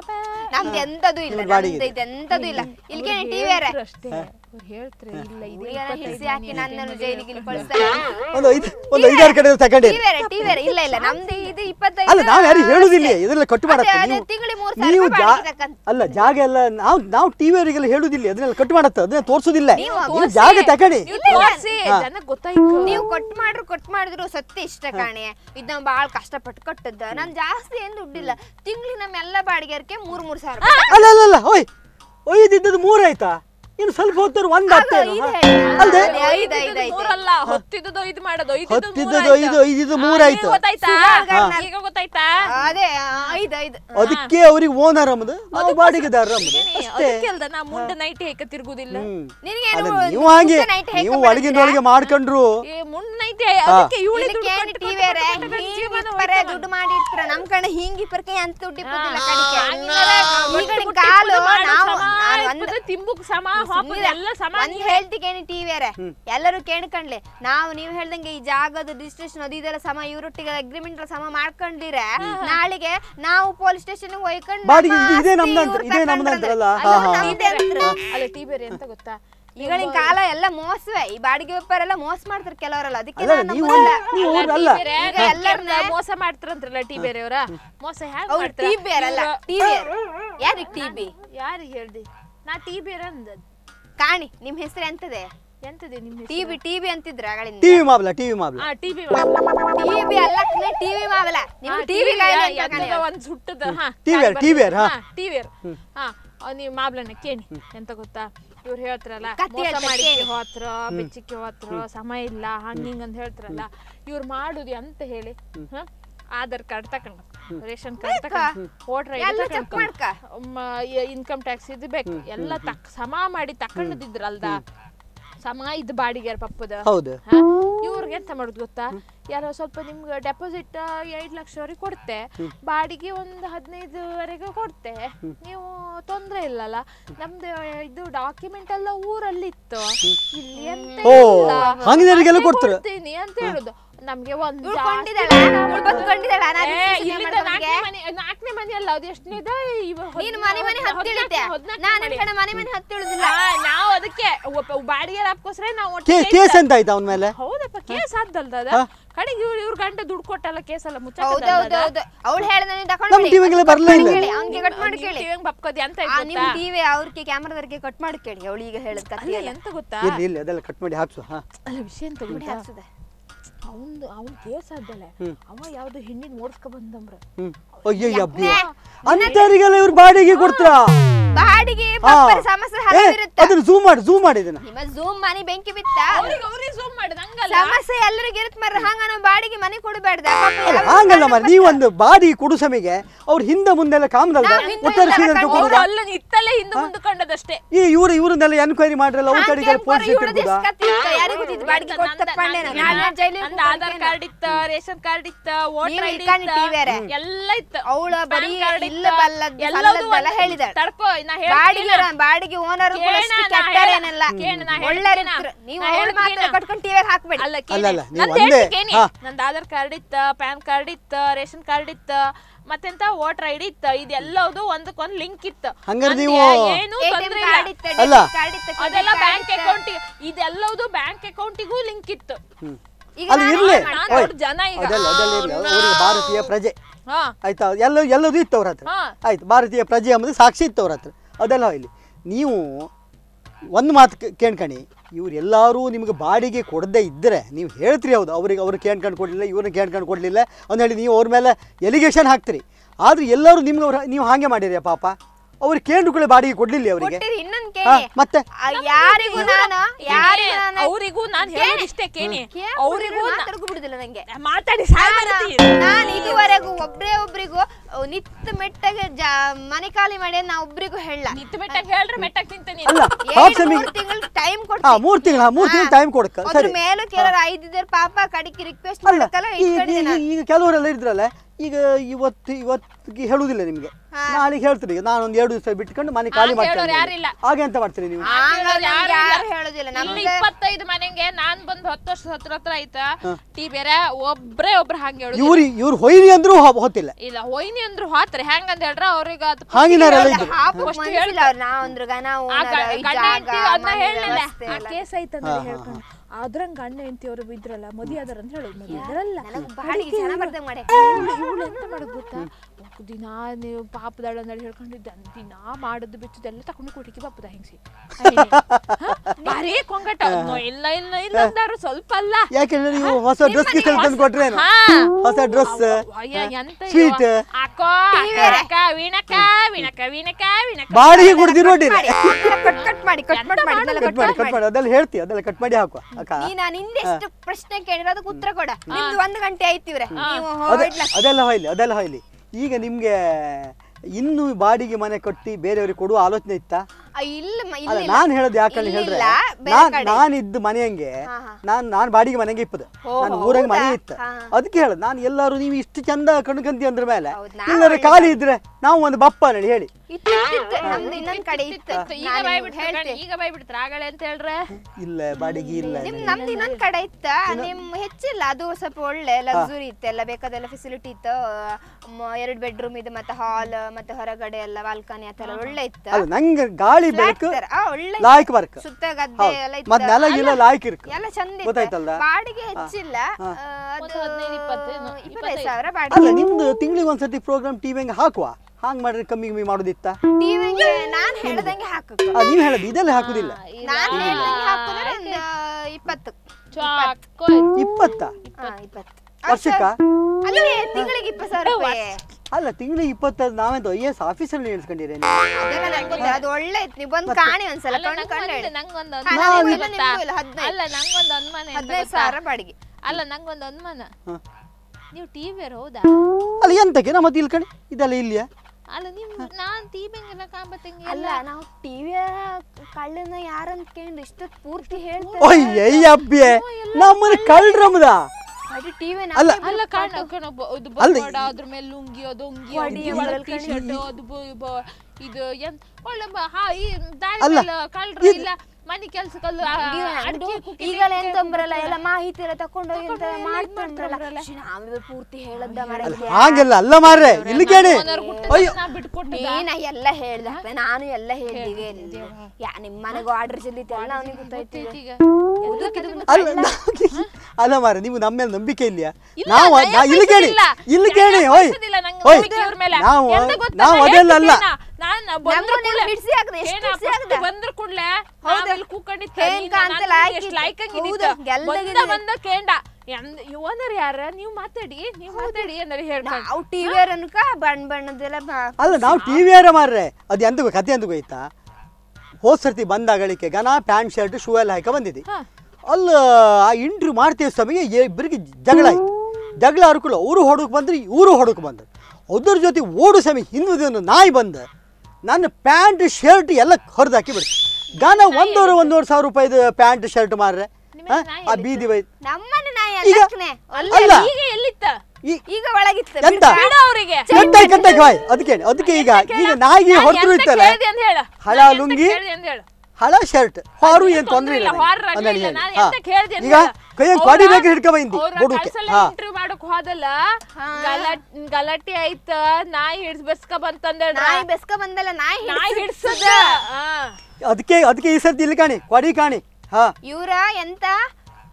ನಮ್ದು ಎಂತದು ಇಲ್ಲ ನಿಮ್ದು ಬಾಡಿಗೆ ನಮ್ದು ಇದು ಎಂತದು ಇಲ್ಲ ಇಲ್ಲಿಗೆ ಟಿವಿ ಅಷ್ಟೇ ಅವ್ರು ಹೇಳ್ತಾರೆ ಇಲ್ಲ ಇದು ಹುಡುಗನ ಹಿಡಿಸಿ ಹಾಕಿ ನನ್ನನ್ನು ಜೈಲಿಗೆ ಇಲ್ಲಿ ಕಳಿಸ್ತಾರೆ ಒಂದು ಐದು ಒಂದು ಐದಾರು ಕಡೆ ತಗೊಂಡಿರಿ ಟಿವಿ ಟಿವಿ ಇಲ್ಲ ಇಲ್ಲ ನಮ್ದು ಇದು ಇಪ್ಪತ್ತೈದು ಅಲ್ಲ ನಾವು ಯಾರು ಹೇಳುದಿಲ್ಲ ಇದೆಲ್ಲ ಕಟ್ಟು ಮಾಡತ್ತೆ ಅದೇ, ನೀವು ತಿಂಗಳಿಗೆ ಮೂರು ಸಾವಿರ ನೀವು ರೂಪಾಯಿ ಜಾ ಬಾಡಿಗೆ ತಕ್ಕಂತ. ಅಲ್ಲ ಜಾಗ ಎಲ್ಲ ನಾವು ನಾವು ಟಿವಿ ಅವರಿಗೆಲ್ಲ ಹೇಳುದಿಲ್ಲ ಅದನ್ನೆಲ್ಲ ಕಟ್ಟು ಮಾಡತ್ತೆ ಅದನ್ನ ತೋರ್ಸುದಿಲ್ಲ ನೀವು ನೀವು ಜಾಗ ತಗೊಳ್ಳಿ ನೀವು ತೋರ್ಸಿ, ಜನಕ್ಕೆ ಗೊತ್ತಾಯ್ತು ನೀವು ಕೊಟ್ಟು ಮಾಡ್ರು ಕೊಟ್ಟು ಮಾಡಿದ್ರು ಸತ್ಯ ಇಷ್ಟ ಕಾಣೆ ಇದ್ ನಾವ್ ಬಾಳ ಕಷ್ಟಪಟ್ಟು ಕಟ್ಟದ್ದ ನಾನ್ ಜಾಸ್ತಿ ಏನ್ ದುಡ್ಡಿಲ್ಲ ತಿಂಗ್ಳಿಗೆ ನಮ್ಮೆಲ್ಲ ಬಾಡಿಗೆರ್ಕೆ ಮೂರ್ ಮೂರ್ ಸಾವಿರ ರೂಪಾಯಿ ಅಲ್ಲ ಅಲ್ಲ ಅಲ್ಲ ಓಯ್ ಒಯ್ದಿದ್ದದ್ದು ಮೂರ್ ಆಯ್ತಾ ಇನ್ನು ಸ್ವಲ್ಪ ಹೊತ್ತರು ಒಂದ್ ಹತ್ತೇನು ಇದು ಹಾ? ಹೇಳಿ. ಅಲ್ದೆ ಅದೇ, ಐದ್, ಐದ್, ಐದ್. ಮೂರಲ್ಲ ಹೊತ್ತಿದ್ದು ಐದು ಮಾಡೋದು ಹೊತ್ತಿದ್ದದ್ದು ಐದು ಐದಿದ್ದು ಮೂರಾಯ್ತು ಗೊತ್ತಾಯ್ತಾ ಹಾ. ಈಗ ಗೊತ್ತಾಯ್ತಾ ಅದೇ ಐದ್ ಐದ್ ಅದಕ್ಕೆ ಅವ್ರಿಗೆ ಓನರ್ ಅಂಬುದು ನಾವು ಬಾಡಿಗೆದಾರ ಅಂಬುದು ಅಷ್ಟೇ ಅದಕ್ಕೆ ಅಲ್ದ ನಾ ಮುಂದೆ ನೈಟ್ ಹೇಗೆ ತಿರುಗುದಿಲ್ಲ ಹ್ಮ್ ನಿನಗೇನು ಅಲ್ಲ ಒಂದು ನೀವು ಹಾಗೆ ಮುಗ್ಧ night ಹೇಗೆ ನೀವು ಬರುತ್ತೆ? ಒಳಗಿನೊಳಗೆ ಮಾಡ್ಕೊಂಡ್ರು ಏ ಮುಂದೆ ನೈಟ್ ಅದಕ್ಕೆ ಇವಳಿ ಇದಕ್ಕೆ ಏನ್ ಟಿವಿ ರೇ, ಹಿಂಗ್ ಇಪ್ಪರೆ ದುಡ್ಡು ಮಾಡಿ ಇಟ್ರ ನಮ್ ಕಣ ಹಿಂಗ್ ಇಪ್ಪರ್ಕೆ ಅಂತ ದುಡ್ಡು ಇಪ್ಪದಿಲ್ಲ ಕಡಿಕೆ ಈಗಿನ ಕಾಲು ನಾವು ನಾನು ಒಂದ್ ತಿಂಬುಕ್ ಸಮ ಹಾಪುದು ಸುಮ್ನಿರ. ಎಲ್ಲ ಸಮ ಒಂದ್ ಹೇಳ್ತಿಗೇನಿ ಟಿವಿಯರೆ ಎಲ್ಲರೂ ಕೇಳ್ಕೊಂಡ್ಲಿ ನಾವು ನೀವು ಹೇಳ್ದಂಗೆ ಈ ಜಾಗದ ರಿಜಿಸ್ಟ್ರೇಷನ್ ಅದು ಇದೆಲ್ಲ ಸಮ ಇವ್ರೊಟ್ಟಿಗೆ ಅಗ್ರಿಮೆಂಟ್ ಸಮ ಮಾಡ್ಕೊಂಡಿರೆ ನಾಳೆಗೆ ನಾವು ಪೊಲೀಸ್ ಸ್ಟೇಷನ್ ಹೋಯ್ಕೊಂಡು ಬಾಡಿಗೆ ಇದು- ಇದೇ ನಮ್ದಂತ್ರ ಇದೇ ನಮ್ದಂತ್ರಲ್ಲ ಹಾ ಹಾ ಅಲ್ಲ ಟಿ ಬೇರೆ ಎಂತ ಗೊತ್ತಾ ಈಗಳಿನ ಕಾಲ ಎಲ್ಲ ಮೋಸವೇ ಈ ಬಾಡಿಗೆ ವ್ಯಾಪಾರ ಮೋಸ ಮಾಡ್ತಾರೆ ಕೆಲವರೆಲ್ಲ ಅದಕ್ಕೆ ಅಲ್ಲ ನಾನು ನೀವು ನಂಬಲ್ಲ. ನೀವು ಅಲ್ಲ, ಅಲ್ಲ ಟೀ ಬೇರೆ ಈಗ ಎಲ್ಲರ್ನ- ಮೋಸ ಮಾಡ್ತಾರಂತ್ರಲ್ಲ ಟಿ ಬೇರೆಯವರ ಮೋಸ ಹ್ಯಾಗ ಅವ್ರು ಟಿ ಬಿ ಅಲ್ಲ ಟಿವಿ ಯಾರಿಗೆ ಟಿವಿ ಯಾರಿಗೆ ಹೇಳ್ದಿ ನಾ ಟಿ ಬೇರೆ ಅಂದದ್ ಕಾಣಿ ನಿಮ್ ಹೆಸರು ಎಂತದೆ ಎಂತದೆ ನಿಮ್ಮ ಟಿವಿ ಟಿವಿ ಅಂತಿದ್ರ ಅಗಳಿಂದ ಟಿವಿ ಮಾಬ್ಲ ಟಿವಿ ಮಾಬ್ಲ ಆ ಟಿ ಬಿ ಟಿವಿ ಅಲ್ಲ ಟಿವಿ ಮಾವಲ್ಲ ನಿಮ್ ಟಿವಿ ಒಂದ್ ಸುಟ್ಟದ ಹಾ TV ಯರ್, TV ಯರ್, ಹಾ. ಟಿವಿ ಹಾ ಅವ್ ನೀವ್ ಮಾಬ್ಲನ್ನ ಕೇಳಿ ಎಂತ ಗೊತ್ತಾ ಇವ್ರು ಹೇಳ್ತಾರಲ್ಲ ಕತ್ತಿ ಮೋಸ ಹೇಳ್ತಾರೆ, ಮಾಡಿ ಕೇಳಿ. ಹೋತ್ರ ಬೆಚ್ಚಿಕ್ಕೆ ಹೋತ್ರ ಸಮಯ ಇಲ್ಲ ಹಂಗ ಹಿಂಗ ಅಂತ ಹೇಳ್ತಾರಲ್ಲ ಇವ್ರು ಮಾಡುದು ಅಂತ ಹೇಳಿ ಹ ಆಧಾರ್ ಕಾರ್ಡ್ ತಕೊಂಡ್ ರೇಷನ್ ಕಾರ್ಡ್ ತಕೊಂಡ್ ವೋಟರ್ ಎಲ್ಲ ಐಡಿ ಚೆಕ್ ಮಾಡ್ಕ ಇನ್ಕಮ್ ಟ್ಯಾಕ್ಸ್ ಇದು ಬೇಕು ಎಲ್ಲ ತಕ್ ಸಮ ಮಾಡಿ ತಕೊಂಡದಿದ್ರಲ್ದ ಸಮ ಇದ್ ಬಾಡಿಗೆ ಪಪ್ಪದ ಹೌದು ಇವ್ರಿಗೆ ಎಂತ ಮಾಡುದು ಗೊತ್ತಾ ಯಾರೋ ಸ್ವಲ್ಪ ನಿಮ್ಗೆ ಡೆಪಾಸಿಟ್ ಐದು ಲಕ್ಷವರೆಗೆ ಕೊಡ್ತೆ ಬಾಡಿಗೆ ಒಂದು ಹದಿನೈದುವರೆಗೆ ಕೊಡ್ತೆ ನೀವು ತೊಂದ್ರೆ ಇಲ್ಲಲ್ಲ ನಮ್ದು ಇದು ಡಾಕ್ಯುಮೆಂಟ್ ಎಲ್ಲ ಊರಲ್ಲಿ ಇತ್ತು ಇಲ್ಲಿ ಎಂತ ಓ, ಇಲ್ಲ. ಹಂಗಿನವ್ರಿಗೆಲ್ಲ ಮನೆ ಕೊಡ್ತಾರೆ. ಕೊಡ್ತೀನಿ ಅಂತ ಹೇಳುದು ನಮ್ಗೆ ಒಂದು ಇವ್ಳು ಜಾಸ್ತಿ ಕೊಂಡಿದ್ದಾಳ? ಇವ್ಳು ಬಂದ್ಕೊಂಡಿದ್ದಾಳ? ನಾನು ಏ, registration ಇಲ್ಲಿಂದ ಮಾಡೋದಕ್ಕೆ? ನಾಲ್ಕನೇ ಮನೆ ನಾಲ್ಕನೇ ಮನೆ ಅಲ್ಲ ಅದು ಎಷ್ಟನೇದ ನೀನು ಮನೆ ಮನೆ ಹತ್ತಿಳುತ್ತೆ ನಾನು ಅನ್ಕೊಂಡೆ ಮನೆ ಮನೆ ಹತ್ತಿಳುದಿಲ್ಲ ನಾವು ಅದಕ್ಕೆ ಒಬ್ಬ ಬಾಡಿಗೆ ಹಾಕೋಸ್ಕರ ನಾವು ಕೇ ಒಟ್ಟಿಗೆ ಕೇಸ್ ಎಂತ ಆಯ್ತಾ ಅವನ ಮೇಲೆ ಹೌದಪ್ಪ ಕೇಸ್ ಆದ್ದಲ್ದ ಅದ ಕಡೆಗೆ ಇವ್ರು ಇವ್ರ ಗಂಟೆ ದುಡ್ಡು ಕೊಟ್ಟಲ್ಲ ಕೇಸ್ ಎಲ್ಲ ಹೌದೌದೌದು ಅವಳು ಹೇಳ್ದ ನೀವು ತಕೊಂಡು ನಮ್ ಟಿವಿಗೆಲ್ಲ ಬರ್ಲೇ ಇಲ್ಲ ಅವ್ನಿಗೆ ಕಟ್ ಮಾಡಿ ಕೇಳಿ ಬಪ್ಕೋದಿ ಅಂತ ಆ, ನಿಮ್ ಟಿವಿ ಅವ್ರಿಗೆ ಕ್ಯಾಮ್ರಾದವ್ರಿಗೆ ಕಟ್ ಮಾಡಿ ಕೇಳಿ ಅವಳು ಈಗ ಹೇಳಿದ ಕಥೆ ಅಲ್ಲ ಎಲ್ಲ ಎಂತ ಗೊತ್ತಾ ಇಲ್ಲಿ ಇಲ್ಲಿ ಅದೆಲ್ಲ ಕಟ್ ಮಾಡಿ ಹಾಕ್ಸು ಹಾ ಅಲ್ಲ ವಿಷಯ ಎಂತ ಗೊತ್ತಾ ಹಾಕ್ಸುದೆ. ಅವ್ನ್ದು ಅವ್ನ್ ಕೇಸ್ ಆದ್ದಲ್ಲ ಅವ ಯಾವ್ದೋ ಹೆಣ್ಣಿನ ಓಡಿಸ್ಕೊ ಬಂದಂಬ್ರ ಹ್ಮ್ ಅಯ್ಯಯ್ಯ ಅಬ್ಬಿ ಅಂತವರಿಗೆಲ್ಲ ಇವ್ರು ಬಾಡಿಗೆ ಕೊಡ್ತಾರ ಬಾಡಿಗೆ ಹಾ. ಪಪ್ಪರ ಸಮಸ್ಯೆ ಏ, ಹಲವಿರುತ್ತೆ ಅದನ್ನ ಝೂಮ್ ಮಾಡಿ ಝೂಮ್ ಮಾಡಿ ಇದನ್ನ ನಿಮ್ಮ ಝೂಮ್ ಮನೆ ಬೆಂಕಿ ಬಿತ್ತ ಅವ್ರಿಗೆ ಅವ್ರಿಗೆ zoom ಮಾಡುದು ಹಂಗಲ್ಲ ಸಮಸ್ಯೆ ಎಲ್ಲರಿಗೂ ಇರುತ್ತೆ ಮರ್ರೆ ಹಂಗ ನಾವು ಬಾಡಿಗೆ ಮನೆ ಕೊಡಬೇಡ್ದ ಅಲ್ಲ ಹಂಗಲ್ಲ ಮರ ನೀವು ಒಂದು ಬಾಡಿಗೆ ಕೊಡು ಸಮಯಕ್ಕೆ ಅವ್ರ ಹಿಂದೆ ಮುಂದೆಲ್ಲ ಕಾಮದಲ್ದ ನಾವ್ ಹಿಂದೆ ಉತ್ತರ ಎಲ್ಲ ಸೀದಾ ಕರ್ಕೊಂಡು ಕೊಡುದ ಅವ್ರು ಅಲ್ಲ ಇತ್ತಲ್ಲೇ ಹಿಂದೆ ಮುಂದೆ ಕಂಡದಷ್ಟೇ ಈ ಇವ್ರು ಇವ್ರನ್ನೆಲ್ಲ ಎನ್ಕ್ವೈರಿ ಮಾಡ್ರಲ್ಲ ಅವ್ರ ಕಡೆಗೆ ಪೊಲೀಸ್ ಇಟ್ಟಿರ್ಬೋದಾ ಯಾರಿಗೂ ಗೊತ್ತಿತ್ತು ಬಾಡಿಗೆ ಕೊಟ್ಟು ತಪ್ಪಂಡೆ ನಾನು. ನಾಳೆ ಜೈಲಿಗೆ ನಂದು ಆಧಾರ್ ಕಾರ್ಡ್ ಇತ್ತ ರೇಷನ್ ಕಾರ್ಡ್ ಇತ್ತ ವೋಟರ್ ನೀವು ಐಡಿ ಇಟ್ಕೊಂಡು TV ಯಾರೆ? ಎಲ್ಲ ಇತ್ತು ಅವ್ಳ PAN ಬರೀ card ಇಲ್ಲ ಇತ್ತ. ಬಲ್ಲದ್ದು, ಎಲ್ಲದೂ ಸಲ್ಲದ್ದೆಲ್ಲ ಒಂದು- ಹೇಳಿದಾಳೆ. ತಡ್ಕೋ ನಾ ಬಾಡಿಗೆ ಹೇಳ್ತೀನಿ ಬಾಡಿಗೆ ಓನರ್ ಕೂಡ ಕೇಳ, ಅಷ್ಟು ನಾ ಕೆಟ್ಟವರೇನಲ್ಲ. ಹೇಳ- ಕೇಳ, ನಾ ಒಳ್ಳೆ ಹೇಳ್ತೀನ. ಇರ್ತ್ರು. ನೀವು ನಾ ಅವಳ ಹೇಳ್ತೀನ. ಮಾತ್ರ ಕಟ್ಕೊಂಡು ಟಿವಿಗೆ ಹಾಕ್ಬೇಡಿ ಅಲ್ಲ ಅಲ್ಲ, ಅಲ್ಲ, ನೀವು ನಂದು ಒಂದೇ- ಹೇಳ್ತೀನಿ ಕೇಳಿ. ಹಾ. ನಂದು ಆಧಾರ್ ಕಾರ್ಡ್ ಇತ್ತ ಪ್ಯಾನ್ ಕಾರ್ಡ್ ಇತ್ತ ರೇಷನ್ ಕಾರ್ಡ್ ಇತ್ತ ಮತ್ತೆಂತ ವೋಟರ್ ಐಡಿ ಇತ್ತ ಇದೆಲ್ಲದು ಒಂದಕ್ಕೊಂದ್ ಲಿಂಕ್ ಇತ್ತು ಹಂಗಾರೆ ನಂದು ನೀವು- ಏನು ATM ತೊಂದ್ರೆ ಕಾರ್ಡ್ ಇಲ್ಲ ಇತ್ತು, ಅಲ್ಲ. debit ಕಾರ್ಡ್ ಇತ್ತು, credit ಅದೆಲ್ಲ ಕಾರ್ಡ್ ಬ್ಯಾಂಕ್ ಇತ್ತು. ಅಕೌಂಟ್ ಇದೆಲ್ಲದು ಬ್ಯಾಂಕ್ ಅಕೌಂಟಿಗೂ ಲಿಂಕ್ ಇತ್ತು ಈಗ ಅಲ್ಲಿ ನಾನು ಇರ್ಲಿ ಏನ್ ಮಾಡ್ತೀನಿ? ಓಯ್, ದೊಡ್ಡ ಜನ ಈಗ. ಅದೆಲ್ಲ ಅದೆಲ್ಲ ಇರ್ಲಿ ಅವರಿಗೆ ಭಾರತೀಯ ಪ್ರಜೆ ಹಾ ಆಯ್ತಾ ಎಲ್ಲ ಎಲ್ಲದೂ ಇತ್ತು ಅವ್ರ ಹತ್ರ ಹಾ. ಆಯ್ತು ಭಾರತೀಯ ಪ್ರಜೆ ಎಂಬುದು ಸಾಕ್ಷಿ ಇತ್ತು ಅವ್ರ ಹತ್ರ ಅದೆಲ್ಲ ಇಲ್ಲಿ ನೀವು ಒಂದು ಮಾತು ಕೇ- ಕೇಳ್ಕಣಿ ಇವ್ರು ಎಲ್ಲರೂ ನಿಮಗೆ ಬಾಡಿಗೆ ಕೊಡದೇ ಇದ್ದರೆ ನೀವು ಹೇಳ್ತೀರಿ ಹೌದು ಅವ್ರಿಗೆ ಅವ್ರು ಕೇಳ್ಕೊಂಡು ಕೊಡಲಿಲ್ಲ ಇವ್ರನ್ನ ಕೇಳ್ಕೊಂಡು ಕೊಡಲಿಲ್ಲ ಅಂತ ಹೇಳಿ ನೀವು ಅವ್ರ ಮೇಲೆ ಎಲಿಗೇಷನ್ ಹಾಕ್ತೀರಿ ಆದ್ರೆ ಎಲ್ಲರೂ ನಿಮ್ಗೆ ಅವ್ರು ನೀವು ಹಾಗೆ ಮಾಡಿರಿ ಪಾಪ ಅವ್ರು ಕೇಂದ್ರಗಳೇ ಬಾಡಿಗೆ ಕೊಡಲಿಲ್ಲ ಅವರಿಗೆ ಕೊಟ್ಟಿರಿ ಇನ್ನೊಂದ್ ಹಾ, ಕೇಳಿ ಮತ್ತೆ ಆ, ಯಾರಿಗೂ ನಾನು ಯಾರಿಗೂ ನಾನು ಅವರಿಗೂ ನಾನು ಹೇಳೋದಿಷ್ಟೇ ಕೇಳಿ ಅವರಿಗೂ ಮಾತಾಡಕ್ಕೂ ಬಿಡುದಿಲ್ಲ ನಂಗೆ ಮಾತಾಡಿ ಸಾಯ್ ಮಾಡ್ತೀನಿ. ನಾನು ಇದುವರೆಗೂ ಒಬ್ರೇ ಒಬ್ರಿಗೂ ಅಹ್, ನಿತ್ತ ಮೆಟ್ಟಗೆ ಜಾ ಮನೆ ಖಾಲಿ ಮಾಡಿ ನಾ ಒಬ್ರಿಗೂ ಹೇಳ ನಿಂತು ಮೆಟ್ಟಕ್ ಹೇಳ್ರೆ ಮೆಟ್ಟಕ್ ತಿಂತೀನಿ ಅಲ್ಲ ಪಾಪ ಸೆಮಿಗೆ ತಿಂಗಳು ಟೈಮ್ ಹಾ ಕೊಡ್ತೀನಿ ಮೂರು ತಿಂಗಳು ಮೂರು ತಿಂಗಳು ಟೈಮ್ ಕೊಡಕ್ಕ ಅದ್ರ ಸರಿ ಮೇಲೂ ಕೆಲವರು ಐದಿದ್ದಾರೆ ಪಾಪ ಕಡಿಕೆ ರಿಕ್ವೆಸ್ಟ್ ಅಲ್ಲ ಮಾಡಕ್ಕಲ್ಲ ಈಗ ಇಟ್ಕೊಂಡಿದ್ದೆ ಈಗ- ನಾನು ಈಗ ಕೆಲವರೆಲ್ಲ ಇದ್ರಲ್ಲ ಈಗ ಇವತ್ತು ಇವತ್ತಿಗೆ ಹೇಳುವುದಿಲ್ಲ ನಿಮಗೆ ನಾಳೆಗೆ ಹೇಳ್ತೀರಿ ಈಗ ನಾನು ಒಂದು ಎರಡು ದಿವಸ ಬಿಟ್ಕೊಂಡು ಮನೆ ಖಾಲಿ ಹಾಗೆ ಮಾಡ್ತೇನೆ ಹೇಳೋರು ಯಾರಿಲ್ಲ. ಹಾಗೆ ಎಂತ ಮಾಡ್ತೀರಿ ನೀವು ಆಗ ಹೇಳೋರು ನಮ್ಗೆ ಯಾರು ಯಾರು ಇಲ್ಲ. ಹೇಳೋದಿಲ್ಲ ಇಲ್ಲಿ ನಮ್ದು ಇಪ್ಪತ್ತೈದು ಮನೆಗೆ ನಾನ್ ಬಂದ್ ಹತ್ತು ವರ್ಷ ಹತ್ರ ಹತ್ರ ಆಯ್ತಾ ಟೀ ಬೇರೆ ಒಬ್ರೇ ಒಬ್ರು ಹಂಗೆ ಹೇಳುದು ಇವ್ರು ಇವ್ರು ಹೊಯ್ರಿ ಅಂದ್ರೂ ಹೊ- ಹೊತ್ತಿಲ್ಲ ಇಲ್ಲ ಹೋಯ್ನಿ ಅಂದ್ರು ಹಾತ್ರಿ ಹೆಂಗಂತ ಹೇಳ್ರ ಅವ್ರಿಗೆ ಅದು ಹಾಗಿನಾರೆಲ್ಲ ಇದ್ರು ಪಾಪ first ಮನ್ಸಿಲ್ಲ ಅವ್ರು ನಾವು ಅಂದ್ರ ಗನ ಆ owner, ಗ- ಈ ಗಂಡ ಜಾಗ, ಹೆಂಡ್ತಿ ಅದನ್ನ ಮನೆ ಹೇಳಲ್ಲ ವ್ಯವಸ್ಥೆ ಆ ಎಲ್ಲ. ಕೇಸ್ ಐತಂತ ಹೇಳ್ಕೊಂಡು ಅದ್ರಂಗ್ ಗಂಡ ಹೆಂಡತಿ ಅವರು ಇದ್ರಲ್ಲ ಮದಿ ಅದಾರ ಅಂತ ಹೇಳೋದು ಮದಿ ಅದರಲ್ಲ ನನಗ್ ಬಾಡಿಗೆ ಜನ ಬರ್ದಂಗ್ ಮಾಡಿ ಇವಳು ಎಂತ ಮಾಡೋದು ಗೊತ್ತಾ ಒಬ್ಬ ದಿನ ನೀವು ಪಾಪದಾಳ ಅಂತ ಹೇಳ್ಕೊಂಡಿದ್ದ ದಿನ ಮಾಡೋದು ಬಿಚ್ಚದೆಲ್ಲ ತಕೊಂಡು ಕೊಟ್ಟಿಗೆ ಬಾಪದ ಹೆಂಗ್ಸಿ ಭಾರಿ ಕೊಂಗಟ ನೋ, ಇಲ್ಲ ಇಲ್ಲ ಇಲ್ಲ ಅಂದಾರು ಸ್ವಲ್ಪ ಅಲ್ಲ ಯಾಕೆಂದ್ರೆ ನೀವು ಹೊಸ ಡ್ರೆಸ್ ಗಿಸ್ ತಂದು ಕೊಟ್ರೇನು ಹಾ. ಹೊಸ ಡ್ರೆಸ್ ಅಯ್ಯ, ಎಂತ ಇವ? Sweet. ಅಕ್ಕೋ ಅಕ್ಕ ವೀಣಕ ವೀಣಕ ವೀಣಕ ವೀಣಕ ಬಾಡಿಗೆ ಕೊಡ್ತೀರಿ ನೋಡಿ ಕಟ್ ಕಟ್ ಮಾಡಿ ಕಟ್ ಮಾಡಿ ಅದೆಲ್ಲ ಕಟ್ ಮಾಡಿ ಕಟ್ ಮಾಡಿ ಅದೆಲ್ಲ ಹೇಳ್ತಿ ಅದೆಲ್ಲ ಕಟ್ ಮಾಡಿ ಹಾಕುವ ಅಕ್ಕ ನೀ ನಾನು ಹಿಂದೆಷ್ಟು ಪ್ರಶ್ನೆ ಕೇಳಿರೋ ಅದಕ್ಕೆ ಉತ್ತರ ಕೊಡ ನಿಮ್ದು ಒಂದು ಗಂಟೆ ಆಯ್ತಿವ್ರೆ ನೀವು ಅದೆ ಹೊರಡ್ಲ ಅದೆಲ್ಲ ಹೊಯ್ಲಿ ಅದೆಲ್ಲ ಹೊಯ್ಲಿ ಈಗ ನಿಮ್ಗೆ ಇನ್ನು ಬಾಡಿಗೆ ಮನೆ ಕಟ್ಟಿ ಬೇರೆಯವ್ರಿಗೆ ಕೊಡುವ ಆಲೋಚನೆ ಇತ್ತಾ ಆ, ಇಲ್ಲ ಮ- ಅಲ್ಲ ಇಲ್ಲ ನಾನು ಹೇಳೋದು ಯಾಕಂತ ಹೇಳಿದ್ರೆ ಇಲ್ಲಿಲ್ಲ, ಬೇರೆ ನಾನ್ ಕಡೆ. ನಾನು ಇದ್ದ ಮನೆಯಂಗೆ ಹಾ, ಹಾ. ನಾನ್ ನಾನ್ ಬಾಡಿಗೆ ಮನೆಗೆ ಇಪ್ಪದು ನಾನು ಊರಾಗ ಮನೆ ಇತ್ತು ಹಾ. ಅದಕ್ಕೆ ಹೇಳೋದು ನಾನು ಎಲ್ಲರೂ ನೀವು ಇಷ್ಟು ಚಂದ ಕಣ್ಕಂತಿ ಅಂದ್ರ ಮೇಲೆ ಹೌದು, ನಾವು ಎಲ್ಲರೂ ಖಾಲಿ ಇದ್ರೆ ನಾವು ಒಂದು ಬಪ್ಪ ಹೇಳಿ ಹೇಳಿ ಇತ್ತು, ಇತ್ತು, ಇತ್ತು. ನಮ್ದು ಇನ್ನೊಂದ್ ಕಡೆ ಇತ್ತು ಈಗ ನಾನು ಬಾಯ್ ನಿಮ್ಗೆ ಬಿಡ್ತಾರೆ ಹೇಳ್ತೆ. ಈಗ ಬಾಯ್ ಬಿಡ್ತಾರೆ ಆಗಲೇ ಅಂತ ಹೇಳ್ರೆ ಇಲ್ಲ ಬಾಡಿಗೆ ಇಲ್ಲ ನಿಮ್ ನಮ್ದು ಇನ್ನೊಂದ್ ಕಡೆ ಇತ್ತ ನಿಮ್ ಹೆಚ್ಚಿಲ್ಲ ಅದು ಸ್ವಲ್ಪ ಒಳ್ಳೆ ಲಕ್ಸುರಿ ಇತ್ತು ಎಲ್ಲ ಬೇಕಾದೆಲ್ಲ ಫೆಸಿಲಿಟಿ ಇತ್ತು ಮ- ಎರಡ್ ಬೆಡ್ರೂಮ್ ಇದೆ ಮತ್ತೆ ಹಾಲ್ ಮತ್ತೆ ಹೊರಗಡೆ ಎಲ್ಲ ಬಾಲ್ಕನಿ ಆತರ ಒಳ್ಳೆ ಇತ್ತು ಅಲ್ಲ ನಂಗೆ ಗಾಳಿ Flat ಬೆಳಕು ತರ. ಆ, ಒಳ್ಳೆ ಇತ್ತು. ಲಾಯ್ಕ್ ಬರ್ಕ ಸುತ್ತ ಗದ್ದೆ ಹೌದು. ಎಲ್ಲ ಮತ್ ಇತ್ತು ನೆಲ ಗಿಲ ಲಾಯ್ಕ್ ಇರ್ಕು ಎಲ್ಲ ಚಂದ ಇತ್ತು. ಗೊತ್ತಾಯ್ತಲ್ಲ? ಬಾಡಿಗೆ ಹೆಚ್ಚಿಲ್ಲ ಆ, ಅದು ಒಂದು ಹದಿನೈದು ಇಪ್ಪತ್ತು ಏನು? ಇಪ್ಪತ್ತೈದು ಸಾವಿರ ಅಲ್ಲ ಬಾಡಿಗೆ ನಿಮ್ದು ತಿಂಗಳಿಗೆ ಒಂದ್ಸತಿ ಪ್ರೋಗ್ರಾಮ್ ಟಿವಿಂಗ್ ಹಾಕುವ ಹಾಂಗ್ ಮಾಡ್ರೆ ಕಮ್ಮಿ ಕಮ್ಮಿ ಮಾಡೋದಿತ್ತ ಟಿವಿಗೆ ನಾನ್ ಹೇಳ್ದಂಗೆ ಹಾಕಬೇಕು ನೀವು ಹೇಳೋದು ಇದೆಲ್ಲ ಹಾಕುದಿಲ್ಲ ನಾನ್ ಹೇಳ್ದಂಗೆ ಹಾಕಿದ್ರೆ ಒಂದು ಇಪ್ಪತ್ತು ಚಾಕೋ ಇಪ್ಪತ್ತ ಹಾ, ಇಪ್ಪತ್ತು ವರ್ಷಕ್ಕ ಅಲ್ಲಿ ತಿಂಗಳಿಗೆ ಇಪ್ಪತ್ತು ಸಾವಿರ ರೂಪಾಯಿ ಅಲ್ಲ ತಿಂಗಳಿಗೆ ಇಪ್ಪತ್ತೈದು ನಾವೆಂತ ಐ ಎಸ್ ಆಫೀಸಲ್ಲಿ ಎಣಿಸ್ಕೊಂಡಿರೇನೆ ಅದೆಲ್ಲ ನಂಗೆ ಗೊತ್ತಿಲ್ಲ. ಅದು ಒಳ್ಳೆ ಇತ್ತು ನೀವು ಬಂದು ಕಾಣಿ ಒಂದ್ಸಲ ಅಲ್ಲ ಕಣ್ಣು ಕಂಡು ಹೇಳಿ ನಂಗೊಂದು ಹಾ, ಅನುಮಾನ ನಾವು ಗೊತ್ತಾ? ಇಲ್ಲ, ನಿಮ್ಗೂ ಇಲ್ಲ, ಹದಿನೈದು. ಅಲ್ಲ ನಂಗೊಂದು ಅನುಮಾನ ಎಂತ ಹದಿನೈದು ಗೊತ್ತಾ? ಸಾವಿರ ಬಾಡಿಗೆ ಅಲ್ಲ ನಂಗೊಂದು ಅನುಮಾನ ಹಾ. ನೀವು ಟಿವಿ ಹೌದಾ ಅಲ್ಲ ಎಂತಕ್ಕೆ ನಮ್ಮ ಮತ್ತೆ ಇಲ್ಕಣಿ ಇದೆಲ್ಲ ಇಲ್ಲಿಯಾ ಅಲ್ಲ ನಿಮ್ ನಾನ್ ಟಿವಿಂಗೆಲ್ಲ ಕಾಂಬತ್ತಂಗೆ ಅಲ್ಲ ನಾವು ಟಿವಿಯ ಕಳ್ಳನ ಯಾರಂತ ಕೇಳಿ ಇಷ್ಟೊತ್ತು ಪೂರ್ತಿ ಹೇಳ್ತಾರೆ ಒಯ್ಯ ಅಬ್ಬಿಯೇ ನಮ್ಮನ್ನ ಕಳ್ರಮ್ದ ಅದು ಟಿವಿ ಅಲ್ಲ ಅಲ್ಲ ಕಾಣ ಕಾಣ ಬ- ಇದು ಅಲ್ಲ, ಬಡ ಅದ್ರ ಮೇಲೆ ಲುಂಗಿ ಅದು ಅಂಗಿ ವಡಿ ಅದು ಅದ್ರಲ್ಲಿ ಟಿ ಶರ್ಟ್ ಅದು ಬ- ಬ- ಇದು ಎಂತ ಒಳ್ಳೆ ಬ- ಹಾ ಈ ದಾರಿ ಅಲ್ಲ, ಮೇಲೆ ಕಳ್ರು ಇಲ್ಲ ಮನೆ ಕೆಲ್ಸಕ್ಕಲ್ಲ ಈಗಲೇ ಎಂತ ಅಂಬ್ರಲ್ಲ ಎಲ್ಲ ಮಾಹಿತಿ ಎಲ್ಲ ತಕೊಂಡೋಗಿ ಎಂತ ಮಾಡ್ತಾರಲ್ಲ ನಾವೇ ಪೂರ್ತಿ ಹೇಳದ್ದ ಮಾರಾಯ ಹಾಗೆಲ್ಲ ಅಲ್ಲ ಮಾರ್ರೆ ಇಲ್ಲಿ ಕೇಳಿ ಅಯ್ಯೋ ನೀನ ಎಲ್ಲ ಹೇಳ್ದ ನಾನು ಎಲ್ಲ ಹೇಳ್ದಿವಿ ಅಲ್ಲಿ. ಯಾ ನಿಮ್ ಮನೆಗೂ ಆರ್ಡರ್ ಚೆಲ್ಲಿತ್ತು ಎಲ್ಲ ಅವನಿಗೆ ಗೊತ್ತಾಯ್ತು ಈಗ. ಅಲ್ಲ ನಮ್ಗೆ- ಅಲ್ಲ ಮಾರ್ರೆ ನೀವು ನಮ್ಮ ಮೇಲೆ ನಂಬಿಕೆ ಇಲ್ಲಿಯಾ ಇಲ್ಲ, ನಾವು ನಾ ನಾ- ಇಲ್ಲಿ ಕೇಳಿ ಎಬ್ಬಿಸುದಿಲ್ಲ. ಇಲ್ಲಿ ನಾ ಕೇಳಿ ಓಯ್ ಎಬ್ಬಿಸುದಿಲ್ಲ, ನಂಗೆ ಓಯ್ ನಂಬಿಕೆ ಇವ್ರ ಮೇಲೆ. ನಾವು ಎಂತ ಗೊತ್ತಾ? ನಾವು ನಾ ಅದೆಲ್ಲ ಅಲ್ಲ ಹೇಳ್ತಿದ್ದೇನಾ? ನಾನ್ ಬಂದ್ರ ನಮ್ಮನ್ನ ಕೂಡ್ಲೆ- ಹಿಡ್ಸಿ ಹಾಕ್ದೆ, ಎಷ್ಟು ಏನ ಹಿಡ್ಸಿ first ಹಾಕ್ದೆ? ಬಂದ್ರ ಕೂಡ್ಲೆ ಹೌದಾ? ಆಮೇಲೆ ಕೂಕೊಂಡಿತ್ತ ಹೇಂಗ ನೀನು ಅಂತ ನಾನು ಲಾಯ್ಕ್ ಎಷ್ಟು ಇತ್ತು. ಲಾಯ್ಕಂಗಿದ್ದಿತ್ತ. ಹೌದು, ಗೆಲ್ಲದಾಗಿದೆ. ಬಂದ ಬಂದ ಕೇಂಡ ಎಂದ್ ಓನರ್ ಯಾರ ನೀವು ಮಾತಾಡಿ ನೀವು ಮಾತಾಡಿ ಅಂದ್ರೆ ಹೇಳ್ಕೊಂಡು ನಾವು ಟಿವಿ ಅನ್ಕ ಬಣ್ಣ ಬಣ್ಣದೆಲ್ಲ ಬಾ- ಅಲ್ಲ ನಾವು ಟಿ ವಿ ಯಾರ ಮಾರ್ರೆ ಅದು ಎಂತ ಗೊ- ಕತೆ ಎಂತ ಗೊತ್ತಾ ಹೋದ್ ಸರ್ತಿ ಬಂದಾಗಳಿಕೆ ಗನ ಪ್ಯಾಂಟ್ ಶರ್ಟ್ ಶೂ ಎಲ್ಲ ಹಾಕ ಬಂದಿದ್ದೆ ಹಾ. ಅಲ್ಲ ಆ ಇಂಟ್ರ್ಯೂ ಮಾಡ್ತೀವಿ ಸಮಯ ಇಬ್ಬರಿಗೆ ಜಗಳ ಆಯ್ತು ಜಗಳ ಹರ್ಕೊಳ್ಳೋ ಅವರು ಹೊಡಕ್ ಬಂದ್ರೆ ಇವರು ಹೊಡಕ್ ಬಂದ್ರು ಅದ್ರ ಜೊತೆ ಓಡು ಸಮಯ ಹಿಂದೆ ಒಂದು ನಾಯಿ ಬಂದ ನನ್ನ ಪ್ಯಾಂಟ್ ಶರ್ಟ್ ಎಲ್ಲ ಹೊರದಾಕಿ ಬಿಡ್ತು ಗಾನ ಒಂದೂವರೆ ಒಂದೂವರೆ ಸಾವಿರ ರೂಪಾಯಿದು ಪ್ಯಾಂಟ್ ಶರ್ಟ್ ಮಾರ್ರೆ ಹಾ? ಆ ಬೀದಿ ಬೈ ನಮ್ಮನೆ ನಾಯಿ ಈಗ ಅಲ್ಲಕ್ನೆ. ಅಲ್ಲ ಈಗ ಎಲ್ಲಿತ್ತ ಈ- ಈಗ ಒಳಗಿತ್ತು ಎಂತ ಬಿಡ ಅವ್ರಿಗೆ ಕೆಟ್ಟಾಗಿ ಕೆಟ್ಟಾಗಿ ಬಾಯ್ ಅದಕ್ಕೆ ಅದಕ್ಕೆ ಈಗ ಈಗ ನಾಯಿಗೆ ನಾನ್ ಹೊರತು ಎಂತ ಇತ್ತಲ್ಲ ಕೇಳ್ದೆ ಅಂತ ಹೇಳು. ಹಳ ನಾನ್ ಎಂತ ಲುಂಗಿ ಕೇಳ್ದೆ ಅಂತ ಹೇಳು. ಹಳ ಶರ್ಟ್ ಹೊರು ಏನ್ ತೊಂದ್ರೆ ತೊಂದ್ರೆ ಇಲ್ಲ ಇಲ್ಲ, ಹೊರ ನಂಗೆ. ಅಡ್ಡಿಲ್ಲ, ಅದನ್ನ ಹೇಳಿ. ನಾನು ಹಾ. ಎಂತ ಕೇಳ್ದೆ ಅಂತ ಈಗ ಹೇಳು. ಕೈಯಲ್ಲಿ ಅವ್ರ- ಕೊಡಿ ಬೇಕು ಹಿಡ್ಕ ಬಂದಿ ಅವ್ರ ಬುಡುಕೆ ಕಳ್ಸಲ್ಲ ಹಾ ಇಂಟರ್ವ್ಯೂ ಮಾಡಕ್ ಹೋದಲ್ಲ ಗಲಾಟ್ ಗಲಾಟೆ ಆಯ್ತ ನಾಯಿ ಹಿಡ್ಸ್ ಬೆಸ್ಕ ಬಂತಂದ ನಾಯಿ ಬೆಸ್ಕ ಬಂದಲ್ಲ ನಾಯಿ ನಾಯಿ ಹಿಡ್ಸು. ಹಿಡ್ಸದ ಅದಕ್ಕೆ ಅದಕ್ಕೆ ಈ ಸರ್ತಿ ಇಲ್ಲಿ ಕಾಣಿ ಕೊಡಿ ಕಾಣಿ ಹಾ ಇವ್ರ ಎಂತ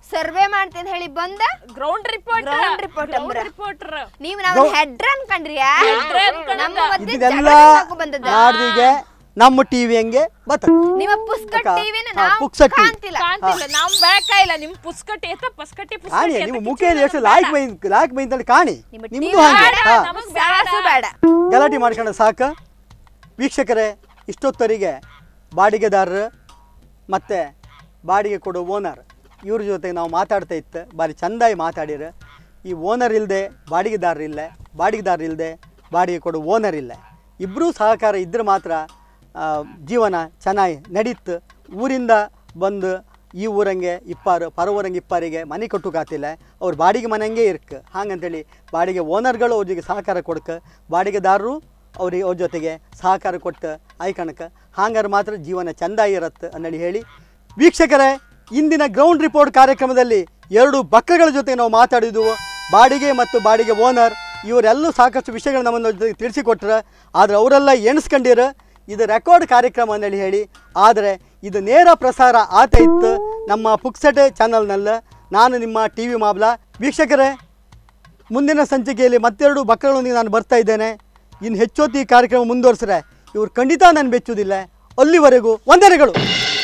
ಸರ್ವೆ ಮಾಡ್ತೀನಿ ಹೇಳಿ ಬಂದ ಗ್ರೌಂಡ್ ರಿಪೋರ್ಟ್ Ground report ಅಂಬ್ರ. ರಿಪೋರ್ಟರ್ ನೀವು ನಾವು ಹೆಡ್ರ ಅನ್ಕಂಡ್ರಿಯಾ ನಮ್ಮ ಮಧ್ಯೆ ಇದೆಲ್ಲ ಜಗಳ ಸಾಕು ಬಂದದ ನಾಡ್ದಿಗೆ ನಮ್ಮ ಟಿವಿ ಹಂಗೆ ಬರ್ತದೆ ನಿಮ್ಮ ಪುಸ್ತಕ ಅಕ್ಕ, ಟಿವಿನ ಹಾ, ನಾವು ಪುಸ್ತಕ TV. ಕಾಣ್ತಿಲ್ಲ ಕಾಣ್ತಿಲ್ಲ ನಮ್ ಬೇಕ ಇಲ್ಲ ನಿಮ್ ಪುಸ್ಕಟಿ ಏತ ಪಸ್ಕಟಿ ಕಾಣಿ ಪುಸ್ಕಟಿ ನಿಮ್ಮ ಮುಖೇಲಿ ಎಷ್ಟು ಲಾಯ್ಕ್ ಬೈ ಲಾಯ್ಕ್ ಬೈ ಅಂತೇಳಿ ಕಾಣಿ ನಿಮ್ಮ ನಿಮ್ದು TV ಹಾಗೆ ಬೇಡ, ಹಾ ನಮಗ್ ಸಾಸು ಬೇಡ ಗಲಾಟೆ ಮಾಡ್ಕೊಂಡು ಸಾಕ ವೀಕ್ಷಕರೇ ಇಷ್ಟೊತ್ತರಿಗೆ ಬಾಡಿಗೆದಾರರು ಮತ್ತು ಬಾಡಿಗೆ ಕೊಡೋ ಓನರ್ ಇವ್ರ ಜೊತೆ ನಾವು ಮಾತಾಡ್ತಾ ಇತ್ತು ಭಾರಿ ಚಂದಾಗಿ ಮಾತಾಡಿರ ಈ ಓನರ್ ಇಲ್ಲದೆ ಬಾಡಿಗೆದಾರರು ಇಲ್ಲ ಬಾಡಿಗೆದಾರರು ಇಲ್ಲದೆ ಬಾಡಿಗೆ ಕೊಡೋ ಓನರ್ ಇಲ್ಲ ಇಬ್ಬರೂ ಸಹಕಾರ ಇದ್ರೆ ಮಾತ್ರ ಆ, ಜೀವನ ಚೆನ್ನಾಗಿ ನಡೀತು ಊರಿಂದ ಬಂದು ಈ ಊರಂಗೆ ಇಪ್ಪಾರು ಪರ ಊರಂಗೆ ಇಪ್ಪಾರಿಗೆ ಮನೆ ಕೊಟ್ಟುಕಾತಿಲ್ಲ ಅವ್ರು ಬಾಡಿಗೆ ಮನೆಂಗೆ ಇರ್ಕ ಹಾಗಂತೇಳಿ ಬಾಡಿಗೆ ಓನರ್ಗಳು ಅವ್ರಿಗೆ ಸಹಕಾರ ಕೊಡ್ಕ ಬಾಡಿಗೆದಾರರು ಅವ್ರಿಗೆ ಅವ್ರ ಜೊತೆಗೆ ಸಹಕಾರ ಕೊಟ್ಟು ಆಯ್ಕಣಕ ಹಾಗಾದ್ರೆ ಮಾತ್ರ ಜೀವನ ಚೆಂದ ಇರತ್ತೆ ಅನ್ನಳಿ ಹೇಳಿ ವೀಕ್ಷಕರೇ ಇಂದಿನ ಗ್ರೌಂಡ್ ರಿಪೋರ್ಟ್ ಕಾರ್ಯಕ್ರಮದಲ್ಲಿ ಎರಡು ಬಕ್ಕಗಳ ಜೊತೆ ನಾವು ಮಾತಾಡಿದ್ವು ಬಾಡಿಗೆ ಮತ್ತು ಬಾಡಿಗೆ ಓನರ್ ಇವರೆಲ್ಲೂ ಸಾಕಷ್ಟು ವಿಷಯಗಳು ನಮ್ಮನ್ನು ಜೊತೆಗೆ ತಿಳಿಸಿಕೊಟ್ರೆ ಆದರೆ ಅವರೆಲ್ಲ ಎಣಿಸ್ಕೊಂಡಿರ ಇದು ರೆಕಾರ್ಡ್ ಕಾರ್ಯಕ್ರಮ ಅಂತೇಳಿ ಹೇಳಿ ಆದರೆ ಇದು ನೇರ ಪ್ರಸಾರ ಆತ ಇತ್ತು ನಮ್ಮ ಪುಕ್ಸಟೆ ಚಾನಲ್ನಲ್ಲಿ ನಾನು ನಿಮ್ಮ ಟಿ ವಿ ಮಾಬ್ಲ ವೀಕ್ಷಕರೇ ಮುಂದಿನ ಸಂಚಿಕೆಯಲ್ಲಿ ಮತ್ತೆರಡು ಮಕ್ಕಳೊಂದಿಗೆ ನಾನು ಬರ್ತಾ ಇದ್ದೇನೆ ಇನ್ನು ಹೆಚ್ಚೊತ್ತು ಈ ಕಾರ್ಯಕ್ರಮ ಮುಂದುವರಿಸಿದ್ರೆ ಇವ್ರು ಖಂಡಿತ ನಾನು ಬೆಚ್ಚುವುದಿಲ್ಲ ಅಲ್ಲಿವರೆಗೂ ವಂದನೆಗಳು